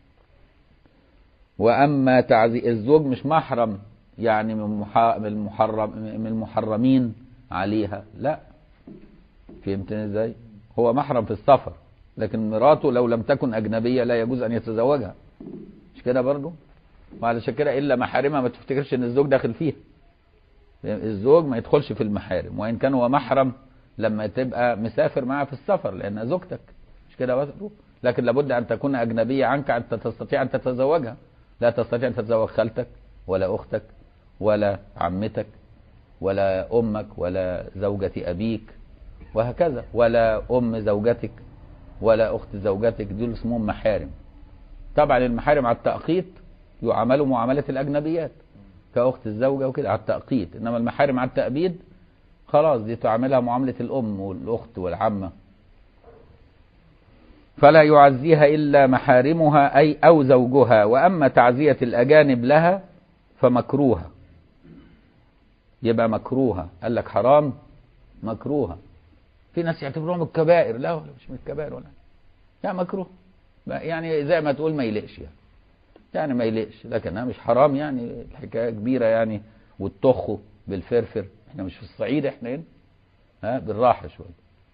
واما تعزي الزوج مش محرم يعني من محا- من المحرم من المحرمين عليها لا فهمتني ازاي هو محرم في السفر لكن مراته لو لم تكن اجنبيه لا يجوز ان يتزوجها مش كده برضو وعلشان كده الا محارمها ما تفتكرش ان الزوج داخل فيها الزوج ما يدخلش في المحارم وان كان هو محرم لما تبقى مسافر معها في السفر لانها زوجتك مش كده برضه لكن لابد ان تكون اجنبيه عنك انت تستطيع ان تتزوجها لا تستطيع ان تتزوج خالتك ولا اختك ولا عمتك ولا امك ولا زوجة ابيك وهكذا ولا ام زوجتك ولا اخت زوجتك دول اسمهم محارم طبعا المحارم على التأقيت يعاملوا معاملة الأجنبيات كأخت الزوجة وكده على التأقيت إنما المحارم على التأبيد خلاص دي تعاملها معاملة الأم والأخت والعمة فلا يعزيها إلا محارمها أي أو زوجها وأما تعزية الأجانب لها فمكروهة يبقى مكروهة قال لك حرام مكروهة في ناس يعتبروها من الكبائر لا ولا مش من الكبائر ولا لا مكروه يعني زي ما تقول ما يلقش يعني يعني ما يلقش لكنها مش حرام يعني الحكايه كبيره يعني والطخ بالفرفر احنا مش في الصعيد احنا هنا ها بالراحه شويه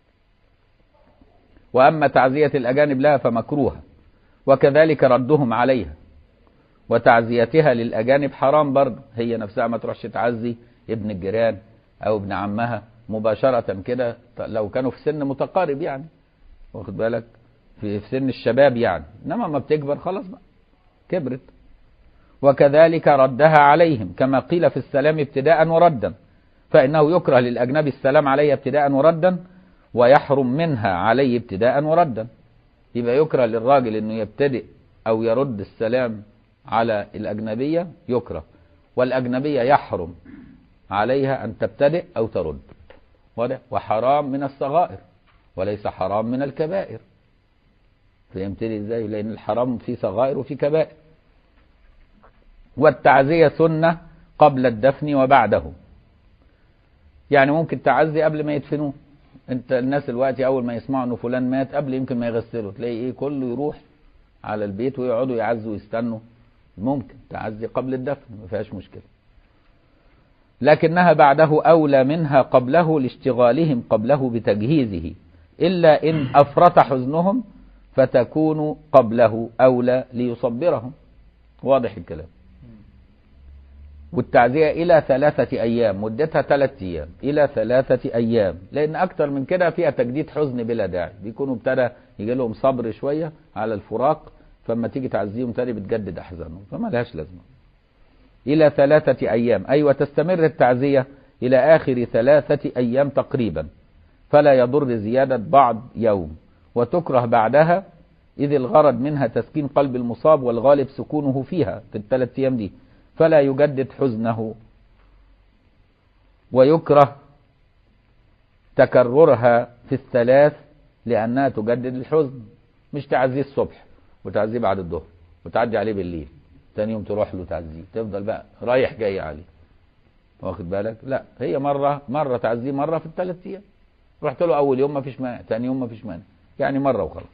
واما تعزيه الاجانب لها فمكروهه وكذلك ردهم عليها وتعزيتها للاجانب حرام برضه هي نفسها ما تروحش تعزي ابن الجيران او ابن عمها مباشره كده لو كانوا في سن متقارب يعني واخد بالك في سن الشباب يعني انما ما بتكبر خلاص بقى كبرت وكذلك ردها عليهم كما قيل في السلام ابتداء وردا فإنه يكره للأجنبي السلام عليه ابتداء وردا ويحرم منها عليه ابتداء وردا يبقى يكره للراجل انه يبتدئ او يرد السلام على الأجنبية يكره والأجنبية يحرم عليها أن تبتدئ أو ترد وحرام من الصغائر وليس حرام من الكبائر فهمتني ازاي لان الحرام فيه صغائر وفيه كبائر والتعزية سنة قبل الدفن وبعده يعني ممكن تعزي قبل ما يدفنوه انت الناس دلوقتي اول ما يسمعوا انه فلان مات قبل يمكن ما يغسله تلاقي ايه كله يروح على البيت ويقعدوا يعزوا ويستنوا ممكن تعزي قبل الدفن ما فيهاش مشكله لكنها بعده اولى منها قبله لاشتغالهم قبله بتجهيزه الا ان افرط حزنهم فتكون قبله أولى ليصبرهم واضح الكلام والتعزية إلى ثلاثة أيام مدتها ثلاثة أيام إلى ثلاثة أيام لأن أكتر من كده فيها تجديد حزن بلا داعي بيكونوا ابتدى يجي لهم صبر شوية على الفراق فما تيجي تعزيهم تاني بتجدد أحزانهم فما لهاش لازمة إلى ثلاثة أيام أي وتستمر التعزية إلى آخر ثلاثة أيام تقريبا فلا يضر زيادة بعض يوم وتكره بعدها إذ الغرض منها تسكين قلب المصاب والغالب سكونه فيها في الثلاث أيام دي فلا يجدد حزنه ويكره تكررها في الثلاث لأنها تجدد الحزن مش تعزيه الصبح وتعزيه بعد الظهر وتعدي عليه بالليل تاني يوم تروح له تعزيه تفضل بقى رايح جاي عليه واخد بالك لا هي مرة مرة تعزيه مرة في الثلاث أيام رحت له أول يوم ما فيش مانع تاني يوم ما فيش مانع يعني مرة وخلاص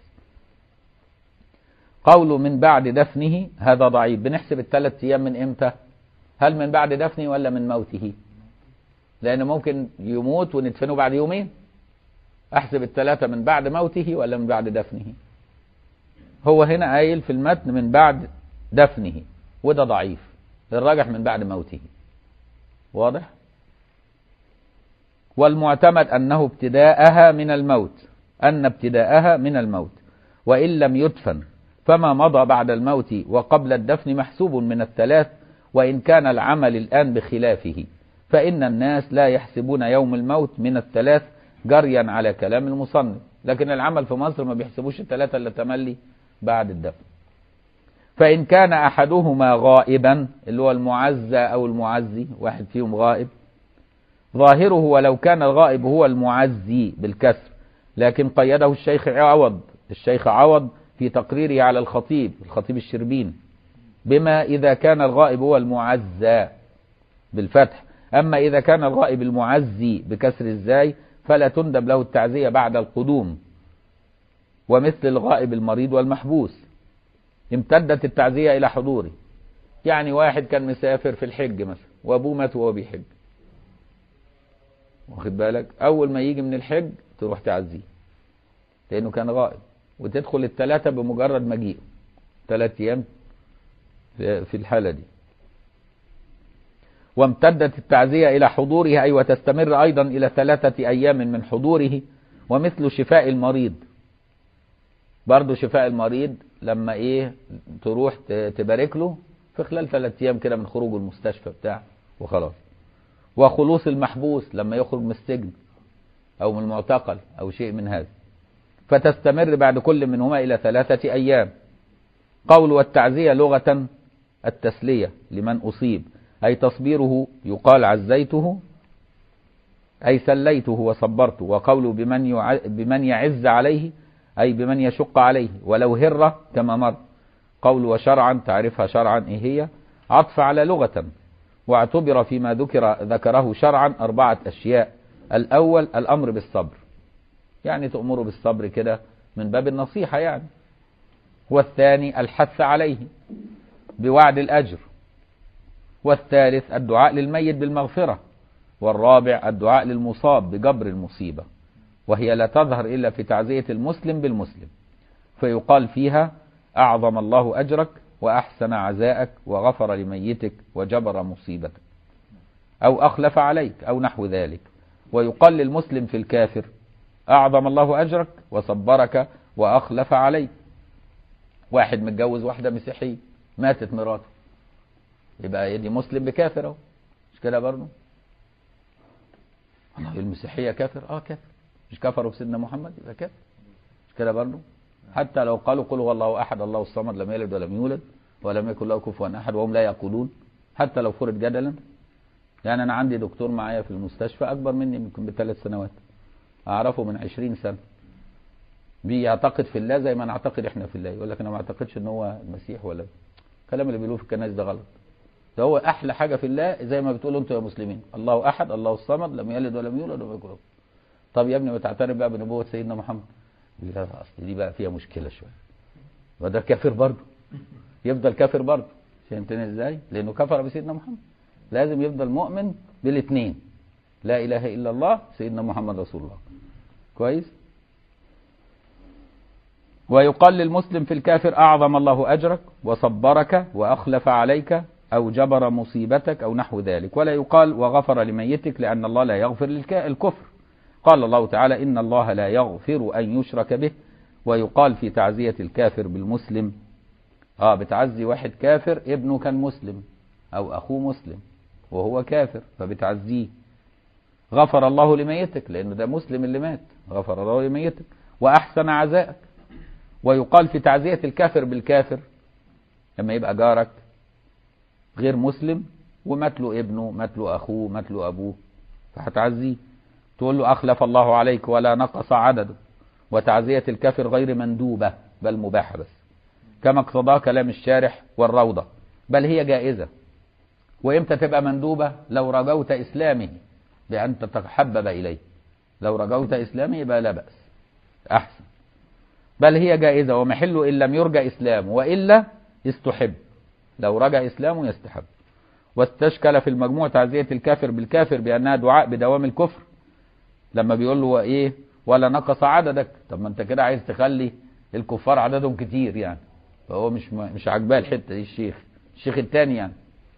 قوله من بعد دفنه هذا ضعيف بنحسب الثلاث أيام من إمتى هل من بعد دفنه ولا من موته لأن ممكن يموت وندفنه بعد يومين أحسب الثلاثة من بعد موته ولا من بعد دفنه هو هنا قايل في المتن من بعد دفنه وده ضعيف الراجح من بعد موته واضح والمعتمد أنه ابتداءها من الموت أن ابتداءها من الموت وإن لم يدفن فما مضى بعد الموت وقبل الدفن محسوب من الثلاث وإن كان العمل الآن بخلافه فإن الناس لا يحسبون يوم الموت من الثلاث جريا على كلام المصنف لكن العمل في مصر ما بيحسبوش الثلاثة اللي تملي بعد الدفن فإن كان أحدهما غائبا اللي هو المعزى أو المعزي واحد فيهم غائب ظاهره ولو كان الغائب هو المعزي بالكسر لكن قيده الشيخ عوض الشيخ عوض في تقريره على الخطيب الخطيب الشربين بما إذا كان الغائب هو المعزى بالفتح أما إذا كان الغائب المعزي بكسر الزاي فلا تندب له التعزية بعد القدوم ومثل الغائب المريض والمحبوس امتدت التعزية إلى حضوره يعني واحد كان مسافر في الحج مثلا وأبوه مات وهو بيحج واخد بالك أول ما يجي من الحج تروح تعزيه لأنه كان غائب وتدخل الثلاثة بمجرد مجيئه ثلاث أيام في في الحالة دي وامتدت التعزية إلى حضوره أي وتستمر أيضا إلى ثلاثة أيام من حضوره ومثل شفاء المريض برضه شفاء المريض لما إيه تروح ت- تبارك له في خلال ثلاثة أيام كده من خروجه المستشفى بتاع وخلاص وخلوص المحبوس لما يخرج من السجن أو من المعتقل أو شيء من هذا فتستمر بعد كل منهما إلى ثلاثة أيام قول والتعزية لغة التسلية لمن أصيب أي تصبيره يقال عزيته أي سليته وصبرته وقوله بمن, يع... بمن يعز عليه أي بمن يشق عليه ولو هرة كما مر قول وشرعا تعرفها شرعا إيه هي عطف على لغة واعتبر فيما ذكر ذكره شرعا أربعة أشياء الأول الأمر بالصبر يعني تأمره بالصبر كده من باب النصيحة يعني والثاني الحث عليه بوعد الأجر والثالث الدعاء للميت بالمغفرة والرابع الدعاء للمصاب بجبر المصيبة وهي لا تظهر إلا في تعزية المسلم بالمسلم فيقال فيها أعظم الله أجرك وأحسن عزاءك وغفر لميتك وجبر مصيبتك أو أخلف عليك أو نحو ذلك ويقال للمسلم في الكافر أعظم الله أجرك وصبرك وأخلف عليك واحد متجوز واحدة مسيحية ماتت مراته يبقى دي مسلم بكافر اهو مش كده برضه الله المسيحية كافر اه كافر مش كفروا بسيدنا محمد يبقى كافر مش كده برضه حتى لو قالوا قل هو الله احد الله الصمد لم يلد ولم يولد ولم يكن له كفوا احد وهم لا يقولون حتى لو فرض جدلا يعني انا عندي دكتور معايا في المستشفى اكبر مني يمكن بثلاث سنوات اعرفه من عشرين سنة بيعتقد في الله زي ما نعتقد احنا في الله يقول لك انا ما اعتقدش ان هو المسيح ولا الكلام اللي بيقولوه في الكنائس ده غلط ده هو احلى حاجه في الله زي ما بتقولوا انتوا يا مسلمين الله احد الله الصمد لم يلد ولم يولد ولم يكن له طب يا ابني ما تعترف بقى بنبوه سيدنا محمد يقول لا اصل دي بقى فيها مشكله شويه وده كافر برضه يفضل كافر برضه فهمتني ازاي لانه كفر بسيدنا محمد لازم يفضل مؤمن بالاثنين لا اله الا الله سيدنا محمد رسول الله كويس ويقال للمسلم في الكافر أعظم الله أجرك وصبرك وأخلف عليك أو جبر مصيبتك أو نحو ذلك ولا يقال وغفر لميتك لأن الله لا يغفر للكفر قال الله تعالى إن الله لا يغفر أن يشرك به ويقال في تعزية الكافر بالمسلم آه بتعزي واحد كافر ابنه كان مسلم أو أخوه مسلم وهو كافر فبتعزيه غفر الله لميتك لأنه ده مسلم اللي مات غفر الله لميتك وأحسن عزائك ويقال في تعزية الكافر بالكافر لما يبقى جارك غير مسلم ومات له ابنه مات له أخوه مات له أبوه فهتعزيه تقول له أخلف الله عليك ولا نقص عدده وتعزية الكافر غير مندوبة بل مباحة بس كما اقتضاه كلام الشارح والروضة بل هي جائزة وإمتى تبقى مندوبة لو رجوت إسلامه بأن تتحبب إليه لو رجوت إسلامه يبقى لا بأس أحسن بل هي جائزة ومحل إن لم يرجى إسلامه وإلا استحب لو رجى إسلامه يستحب واستشكل في المجموع تعزية الكافر بالكافر بأنها دعاء بدوام الكفر لما بيقول له إيه ولا نقص عددك طب ما أنت كده عايز تخلي الكفار عددهم كتير يعني فهو مش مش عاجباه الحتة دي الشيخ الشيخ التاني يعني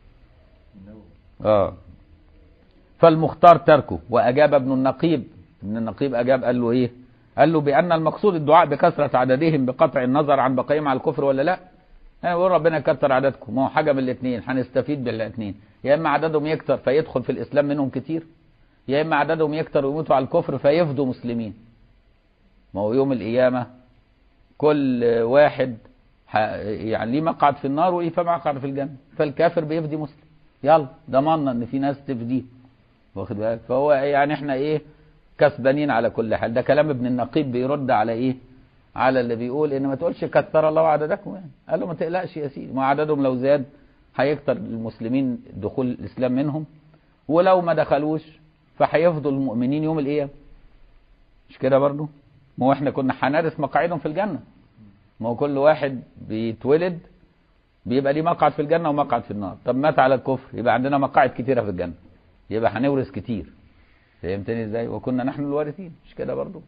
اه فالمختار تركه وأجاب ابن النقيب ابن النقيب أجاب قال له إيه قال له بأن المقصود الدعاء بكثرة عددهم بقطع النظر عن بقائهم على الكفر ولا لا يعني بقول ربنا يكتر عددكم ما هو حاجة من الاثنين هنستفيد بالاثنين يا إما عددهم يكتر فيدخل في الإسلام منهم كتير يا إما عددهم يكتر ويموتوا على الكفر فيفدوا مسلمين ما هو يوم القيامة كل واحد يعني ليه مقعد في النار وليه مقعد في الجنة فالكافر بيفدي مسلم يلا ضمننا ان في ناس تفديه واخد بالك فهو يعني احنا ايه كسبانين على كل حال ده كلام ابن النقيب بيرد على ايه على اللي بيقول ان ما تقولش كثر الله عددكم يعني قال له ما تقلقش يا سيدي ما عددهم لو زاد هيكتر المسلمين دخول الاسلام منهم ولو ما دخلوش فهيفضل المؤمنين يوم القيامه مش كده برضو ما هو احنا كنا هنرث مقاعدهم في الجنه ما هو كل واحد بيتولد بيبقى ليه مقعد في الجنه ومقعد في النار طب مات على الكفر يبقى عندنا مقاعد كتيره في الجنه يبقى هنورث كتير فهمتني ازاي وكنا نحن الوارثين مش كده برضو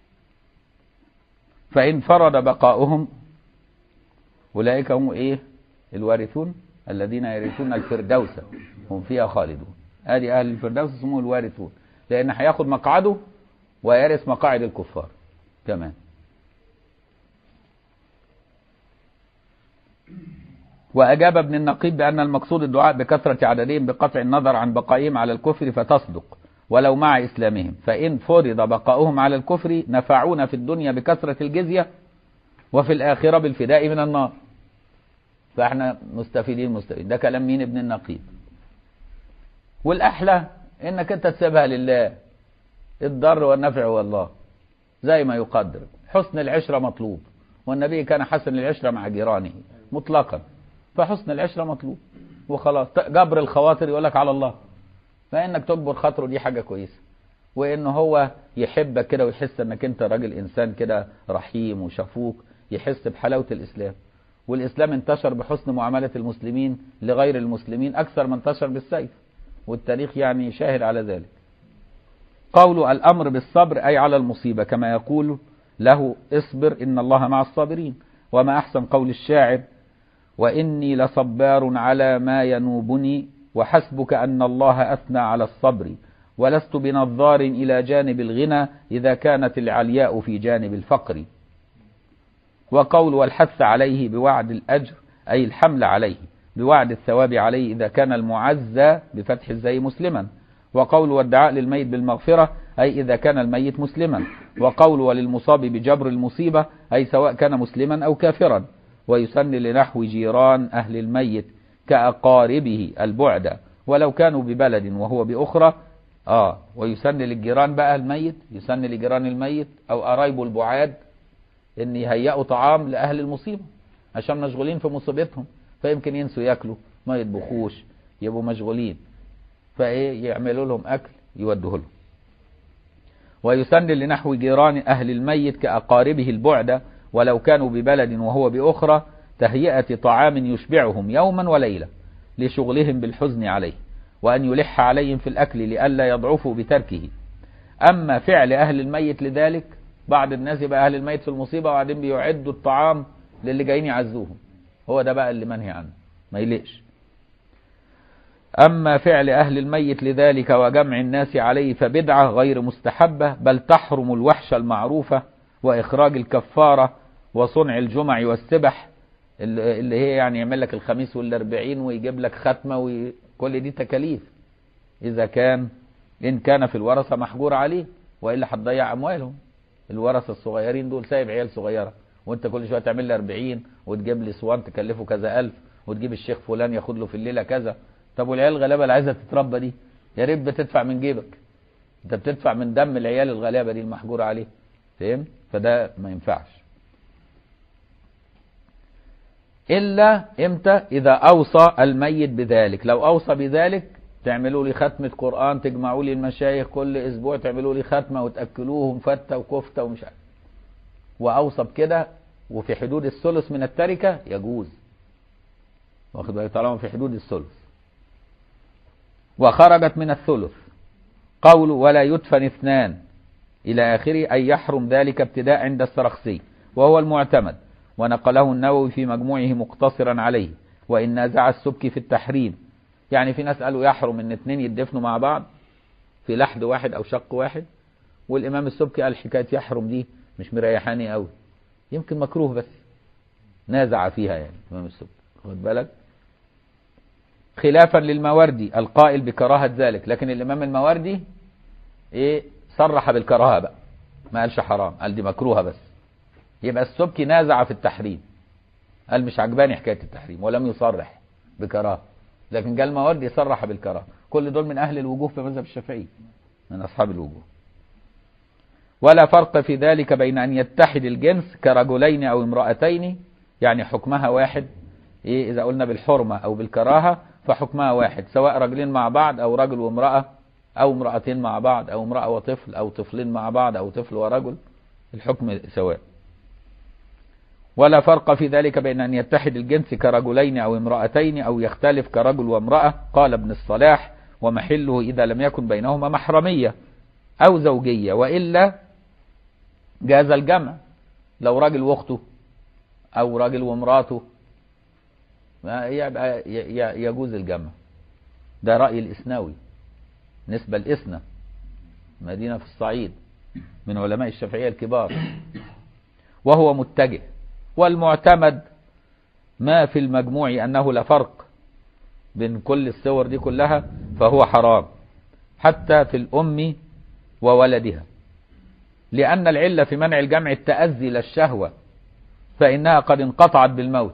فإن فرض بقاؤهم أولئك هم إيه الوارثون الذين يرثون الفردوس هم فيها خالدون ادي اهل الفردوس اسمهم الوارثون لان هياخد مقعده ويرث مقاعد الكفار كمان وأجاب ابن النقيب بأن المقصود الدعاء بكثرة عددهم بقطع النظر عن بقائهم على الكفر فتصدق ولو مع إسلامهم فإن فرض بقاؤهم على الكفر نفعونا في الدنيا بكثرة الجزية وفي الآخرة بالفداء من النار فاحنا مستفيدين مستفيدين ده كلام مين ابن النقيب والأحلى إنك أنت تسيبها لله الضر والنفع هو الله زي ما يقدر حسن العشرة مطلوب والنبي كان حسن العشرة مع جيرانه مطلقا فحسن العشرة مطلوب وخلاص جبر الخواطر يقول لك على الله فانك تجبر خاطره دي حاجة كويسة وان هو يحبك كده ويحس انك انت راجل انسان كده رحيم وشفوق يحس بحلاوة الاسلام والاسلام انتشر بحسن معاملة المسلمين لغير المسلمين اكثر ما انتشر بالسيف والتاريخ يعني شاهد على ذلك قول الامر بالصبر اي على المصيبة كما يقول له اصبر ان الله مع الصابرين وما احسن قول الشاعر وإني لصبار على ما ينوبني وحسبك أن الله أثنى على الصبر ولست بنظار إلى جانب الغنى إذا كانت العلياء في جانب الفقر وقول والحث عليه بوعد الأجر أي الحمل عليه بوعد الثواب عليه إذا كان المعزى بفتح الزي مسلما وقول والدعاء للميت بالمغفرة أي إذا كان الميت مسلما وقول وللمصاب بجبر المصيبة أي سواء كان مسلما أو كافرا ويسن لنحو جيران أهل الميت كأقاربه البعد ولو كانوا ببلد وهو بأخرى آه ويسن للجيران بقى الميت يسن لجيران الميت أو قرايبه البعاد إن يهيئوا طعام لأهل المصيبة عشان مشغولين في مصيبتهم فيمكن ينسوا ياكلوا ما يطبخوش يبقوا مشغولين فإيه يعملوا لهم أكل يودوه لهم ويسن لنحو جيران أهل الميت كأقاربه البعد ولو كانوا ببلد وهو بأخرى تهيئة طعام يشبعهم يوما وليلة لشغلهم بالحزن عليه وأن يلح عليهم في الأكل لئلا يضعفوا بتركه أما فعل أهل الميت لذلك بعض الناس يبقى أهل الميت في المصيبة وبعدين بيعدوا الطعام للي جايين يعزوهم هو ده بقى اللي منهي عنه ما يليقش أما فعل أهل الميت لذلك وجمع الناس عليه فبدعة غير مستحبة بل تحرم الوحشة المعروفة وإخراج الكفارة وصنع الجمع والسبح اللي هي يعني يعمل لك الخميس والاربعين ويجيب لك ختمة وكل دي تكاليف إذا كان إن كان في الورثة محجور عليه وإلا هتضيع أموالهم الورثة الصغيرين دول سايب عيال صغيرة وانت كل شوية تعمل لي 40 وتجيب لي صوان تكلفه كذا ألف وتجيب الشيخ فلان ياخد له في الليلة كذا طب والعيال الغلابة اللي عايزة تتربى دي يا ريت بتدفع من جيبك انت بتدفع من دم العيال الغلابة دي المحجور عليه فهم فده ما ينفعش إلا إمتى إذا أوصى الميت بذلك لو أوصى بذلك تعملوا لي ختمة قرآن تجمعوا لي المشايخ كل أسبوع تعملوا لي ختمة وتأكلوهم فتة وكفتة ومش عارف وأوصى بكده وفي حدود الثلث من التركة يجوز واخد بالك طالما في حدود الثلث وخرجت من الثلث قول ولا يدفن اثنان إلى آخره أي يحرم ذلك ابتداء عند السرخسي وهو المعتمد ونقله النووي في مجموعه مقتصرا عليه وإن نازع السبكي في التحريم يعني في ناس قالوا يحرم ان اتنين يدفنوا مع بعض في لحد واحد او شق واحد والامام السبكي قال حكايه يحرم دي مش مريحاني قوي يمكن مكروه بس نازع فيها يعني الامام السبكي خد بالك خلافا للماوردي القائل بكراهه ذلك لكن الامام الماوردي ايه صرح بالكراهه بقى ما قالش حرام قال دي مكروهه بس يبقى السبكي نازع في التحريم قال مش عجباني حكايه التحريم ولم يصرح بكراهه لكن قال الماوردي صرح بالكراهه كل دول من اهل الوجوه في مذهب الشافعي من اصحاب الوجوه ولا فرق في ذلك بين ان يتحد الجنس كرجلين او امرأتين يعني حكمها واحد ايه اذا قلنا بالحرمة او بالكراهة فحكمها واحد سواء رجلين مع بعض او رجل وامرأة او امرأتين مع بعض او امرأة وطفل او طفلين مع بعض او طفل ورجل الحكم سواء ولا فرق في ذلك بين أن يتحد الجنس كرجلين أو امرأتين أو يختلف كرجل وامرأة قال ابن الصلاح ومحله إذا لم يكن بينهما محرمية أو زوجية وإلا جاز الجمع لو راجل واخته أو راجل ومراته يبقى ي- ي- يجوز الجمع ده رأي الإسناوي نسبة الإسنى مدينة في الصعيد من علماء الشافعية الكبار وهو متجه والمعتمد ما في المجموع أنه لا فرق بين كل الصور دي كلها فهو حرام حتى في الأم وولدها لأن العلة في منع الجمع التأذي للشهوة فإنها قد انقطعت بالموت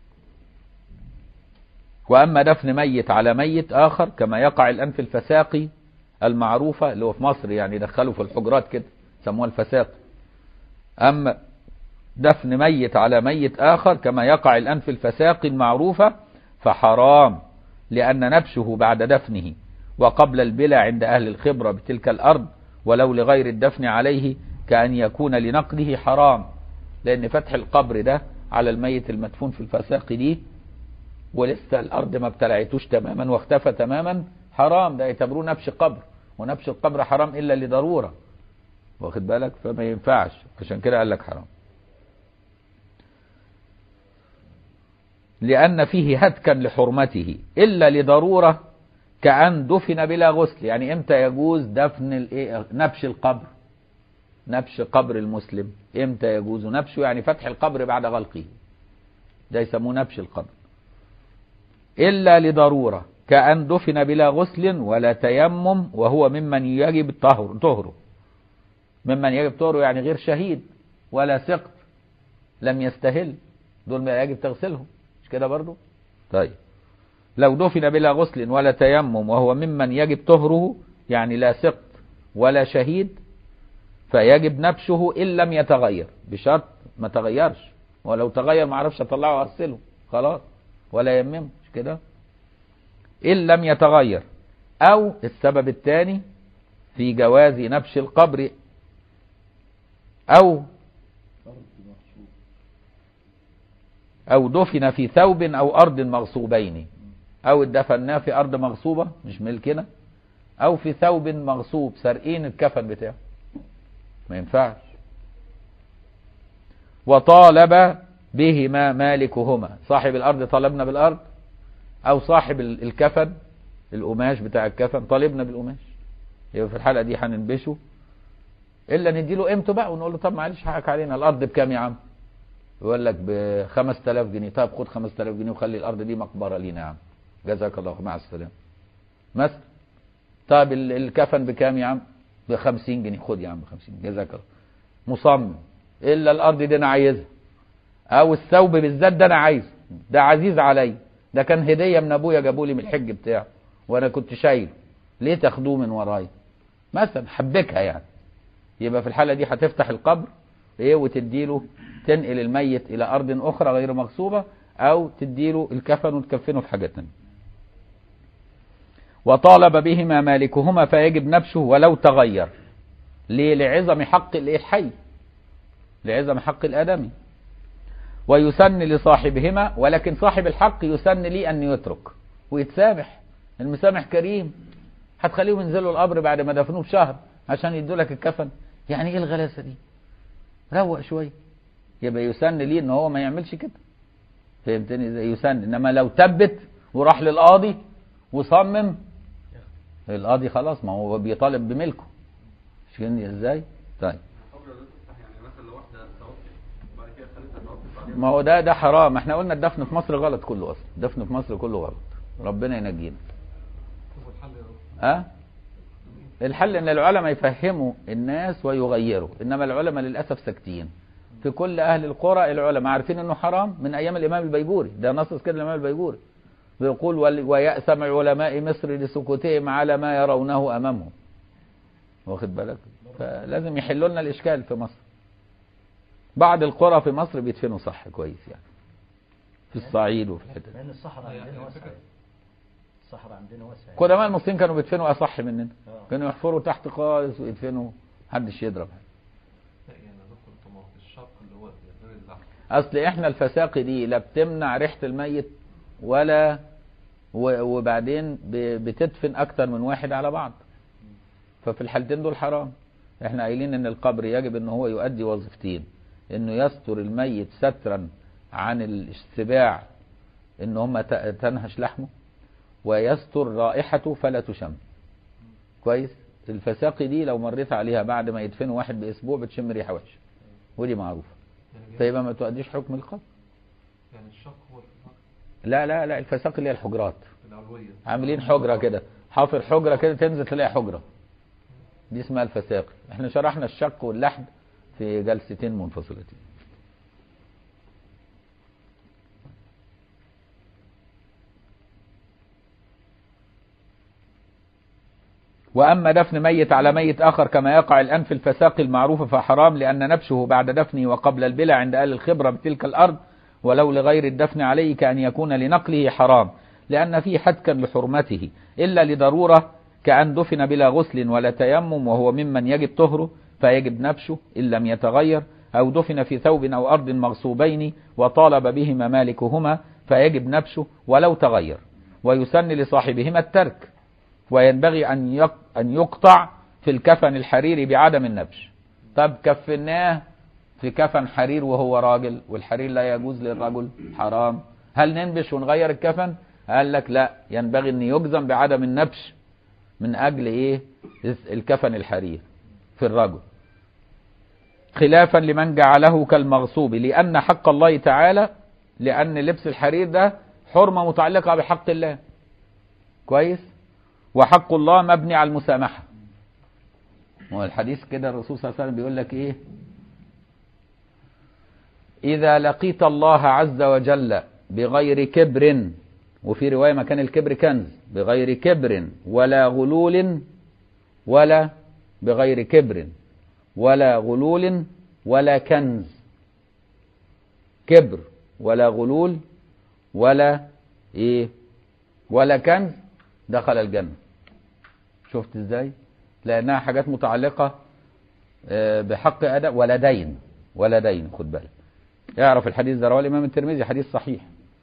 وأما دفن ميت على ميت آخر كما يقع الآن في الفساقي المعروفة اللي هو في مصر يعني دخلوا في الحجرات كده سموها الفساقي أما دفن ميت على ميت آخر كما يقع الآن في الفساقي المعروفة فحرام لأن نبشه بعد دفنه وقبل البلع عند أهل الخبرة بتلك الأرض ولو لغير الدفن عليه كأن يكون لنقله حرام لأن فتح القبر ده على الميت المدفون في الفساقي دي ولسه الأرض ما ابتلعتوش تماما واختفى تماما حرام ده يعتبروه نبش قبر ونبش القبر حرام إلا لضرورة واخد بالك فما ينفعش عشان كده قال لك حرام لأن فيه هتكا لحرمته إلا لضرورة كأن دفن بلا غسل يعني إمتى يجوز دفن الإيه؟ نبش القبر نبش قبر المسلم إمتى يجوز نبشه يعني فتح القبر بعد غلقه ده يسموه نبش القبر إلا لضرورة كأن دفن بلا غسل ولا تيمم وهو ممن يجب طهر طهره ممن يجب طهره يعني غير شهيد ولا سقط لم يستهل دول ما يجب تغسلهم مش كده برضو طيب لو دفن بلا غسل ولا تيمم وهو ممن يجب طهره يعني لا سقط ولا شهيد فيجب نبشه إن لم يتغير بشرط ما تغيرش ولو تغير ما اعرفش اطلعه واغسله خلاص ولا يممه مش كده إن لم يتغير أو السبب الثاني في جواز نبش القبر أو أو دفن في ثوب أو أرض مغصوبين أو اتدفناه في أرض مغصوبة مش ملكنا أو في ثوب مغصوب سارقين الكفن بتاعه ما ينفعش وطالب بهما مالكهما صاحب الأرض طالبنا بالأرض أو صاحب ال- الكفن القماش بتاع الكفن طالبنا بالقماش يبقى في الحلقة دي هننبشه إلا نديله قيمته بقى ونقول له طب معلش حقك علينا الأرض بكام يا عم يقول لك ب 5000 جنيه طب خد 5000 جنيه وخلي الأرض دي مقبرة لينا يا عم جزاك الله خير، مع السلامة مثلا طب ال- الكفن بكام يا عم ب 50 جنيه خد يا عم ب 50 جزاك الله مصمم الا الارض دي انا عايزها او الثوب بالذات ده انا عايزه ده عزيز عليا ده كان هديه من ابويا جابوا لي من الحج بتاعه وانا كنت شايله ليه تاخدوه من ورايا مثلا حبكها يعني يبقى في الحاله دي هتفتح القبر ايه وتديله تنقل الميت الى ارض اخرى غير مغصوبه او تديله الكفن وتكفنه في حاجه ثانيه وطالب بهما مالكهما فيجب نبشه ولو تغير ليه لعظم حق الايه الحي لعظم حق الآدمي ويسن لصاحبهما ولكن صاحب الحق يسن لي أن يترك ويتسامح المسامح كريم هتخليهم ينزلوا القبر بعد ما دفنوه بشهر عشان يدوا لك الكفن يعني ايه الغلاسة دي روق شوية يبقى يسن لي ان هو ما يعملش كده فهمتني ازاي يسن انما لو تبت وراح للقاضي وصمم القاضي خلاص ما هو بيطالب بملكه مش كده ازاي طيب قبل ده تفتح يعني مثلا لو واحده توفت وبعد كده خليتها توفت بعدين ما هو ده ده حرام احنا قلنا الدفن في مصر غلط كله اصلا الدفن في مصر كله غلط ربنا ينجينا هو الحل يا رب ها الحل ان العلماء يفهموا الناس ويغيروا انما العلماء للاسف ساكتين في كل اهل القرى العلماء عارفين انه حرام من ايام الامام البيجوري ده نصص كده الامام البيجوري بيقول ول- ويأسم علماء مصر لسكوتهم على ما يرونه امامهم واخد بالك فلازم يحلوا لنا الاشكال في مصر بعض القرى في مصر بيدفنوا صح كويس يعني في الصعيد وفي الحتت لان الصحراء يعني عندنا واسعه الفكرة- الصحراء عندنا واسعه قدماء المصريين كانوا بيدفنوا اصح مننا آه. كانوا يحفروا تحت خالص ويدفنوا محدش يضرب لا يعني ندخل طماط الشق اللي هو غير اللحم اصل احنا الفساقي دي لا بتمنع ريحه الميت ولا و- وبعدين ب- بتدفن اكتر من واحد على بعض ففي الحالتين دول حرام احنا قايلين ان القبر يجب ان هو يؤدي وظيفتين انه يستر الميت سترا عن السباع ان هم ت- تنهش لحمه ويستر رائحته فلا تشم كويس الفساقي دي لو مريت عليها بعد ما يدفنوا واحد باسبوع بتشم ريحه وحشه ودي معروفه يعني فيبقى ما تؤديش حكم القبر يعني الشق هو الفقر لا لا لا الفساقي اللي هي الحجرات العلوية عاملين حجره كده حافر حجره كده تنزل تلاقي حجره دي اسمها الفساقي احنا شرحنا الشق واللحد في جلستين منفصلتين وأما دفن ميت على ميت آخر كما يقع الآن في الفساق المعروف فحرام لأن نبشه بعد دفنه وقبل البلع عند أهل الخبرة بتلك الأرض ولو لغير الدفن عليه كأن يكون لنقله حرام لأن فيه حتكا لحرمته إلا لضرورة كأن دفن بلا غسل ولا تيمم وهو ممن يجب طهره فيجب نبشه إن لم يتغير أو دفن في ثوب أو أرض مغصوبين وطالب بهما مالكهما فيجب نبشه ولو تغير ويسن لصاحبهما الترك وينبغي أن يق- أن يقطع في الكفن الحريري بعدم النبش طب كفناه في كفن حرير وهو راجل والحرير لا يجوز للرجل حرام هل ننبش ونغير الكفن قال لك لا ينبغي أن يجزم بعدم النبش من أجل إيه الكفن الحرير في الرجل خلافا لمن جعله كالمغصوب لأن حق الله تعالى لأن لبس الحرير ده حرمة متعلقة بحق الله كويس وحق الله مبني على المسامحة هو الحديث كده الرسول صلى الله عليه وسلم بيقول لك ايه إذا لقيت الله عز وجل بغير كبر وفي رواية مكان الكبر كنز بغير كبر ولا غلول ولا بغير كبر ولا غلول ولا كنز كبر ولا غلول ولا ايه ولا كنز دخل الجنة شفت ازاي لانها حاجات متعلقة آه، بحق اداء ولا دين ولا دين خد بالك اعرف الحديث ده رواه الامام الترمذي حديث صحيح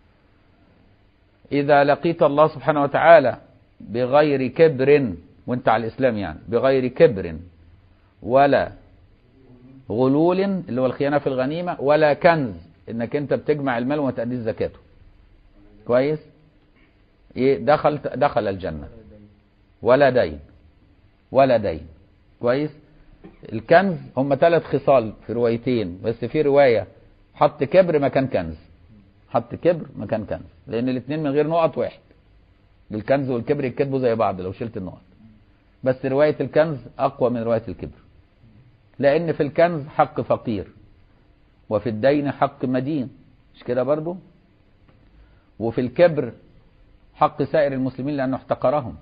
اذا لقيت الله سبحانه وتعالى بغير كبر وانت على الاسلام يعني بغير كبر ولا غلول اللي هو الخيانة في الغنيمة ولا كنز انك انت بتجمع المال وما تأديش زكاته كويس ايه دخل دخل الجنة ولا دين ولا دين كويس الكنز هم ثلاث خصال في روايتين بس في رواية حط كبر مكان كنز حط كبر مكان كنز لان الاثنين من غير نقط واحد الكنز والكبر يتكتبوا زي بعض لو شلت النقط بس رواية الكنز اقوى من رواية الكبر لان في الكنز حق فقير وفي الدين حق مدين مش كده برضو وفي الكبر حق سائر المسلمين لأنه احتقرهم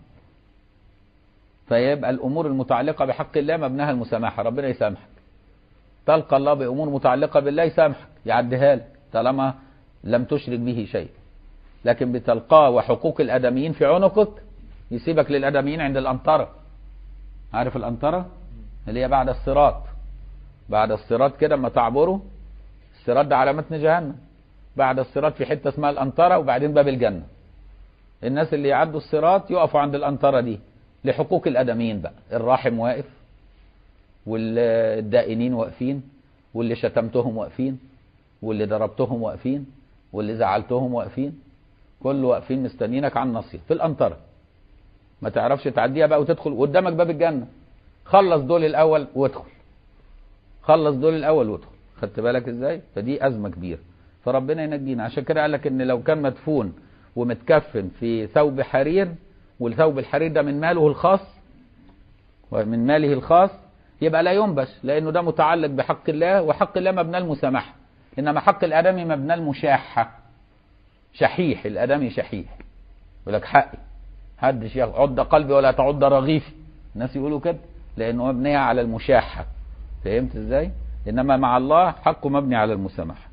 فيبقى الأمور المتعلقة بحق الله مبناها المسامحة ربنا يسامحك تلقى الله بأمور متعلقة بالله يسامحك يعديها لك طالما لم تشرك به شيء لكن بتلقاه وحقوق الآدميين في عنقك يسيبك للآدميين عند الأنطرة عارف الأنطرة اللي هي بعد الصراط بعد الصراط كده اما تعبره الصراط ده على متن جهنم بعد الصراط في حتة اسمها الأنطرة وبعدين باب الجنة الناس اللي يعدوا الصراط يقفوا عند الأنطرة دي لحقوق الأدميين بقى الراحم واقف والدائنين واقفين واللي شتمتهم واقفين واللي ضربتهم واقفين واللي زعلتهم واقفين كله واقفين مستنينك على النصية في الأنطرة ما تعرفش تعديها بقى وتدخل قدامك باب الجنة خلص دول الأول وادخل خلص دول الأول وادخل خدت بالك ازاي فدي أزمة كبيرة فربنا ينجينا عشان كده قال لك ان لو كان مدفون ومتكفن في ثوب حرير والثوب الحرير ده من ماله الخاص ومن ماله الخاص يبقى لا ينبش لانه ده متعلق بحق الله وحق الله مبنى المسامحه انما حق الادمي مبنى المشاحه شحيح الادمي شحيح يقول لك حقي حدش يعض قلبي ولا تعض رغيفي الناس يقولوا كده لانه مبنيه على المشاحه فهمت ازاي انما مع الله حقه مبني على المسامحه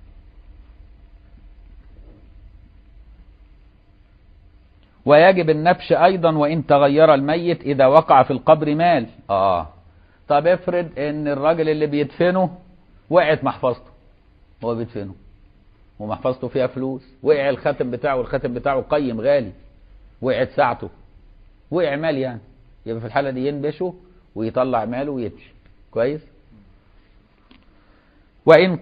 ويجب النبش أيضا وإن تغير الميت إذا وقع في القبر مال آه طب افرض إن الراجل اللي بيدفنه وقعت محفظته هو بيدفنه ومحفظته فيها فلوس وقع الخاتم بتاعه والخاتم بتاعه قيم غالي وقعت ساعته وقع مال يعني يبقى في الحالة دي ينبشه ويطلع ماله ويمشي كويس وإن قل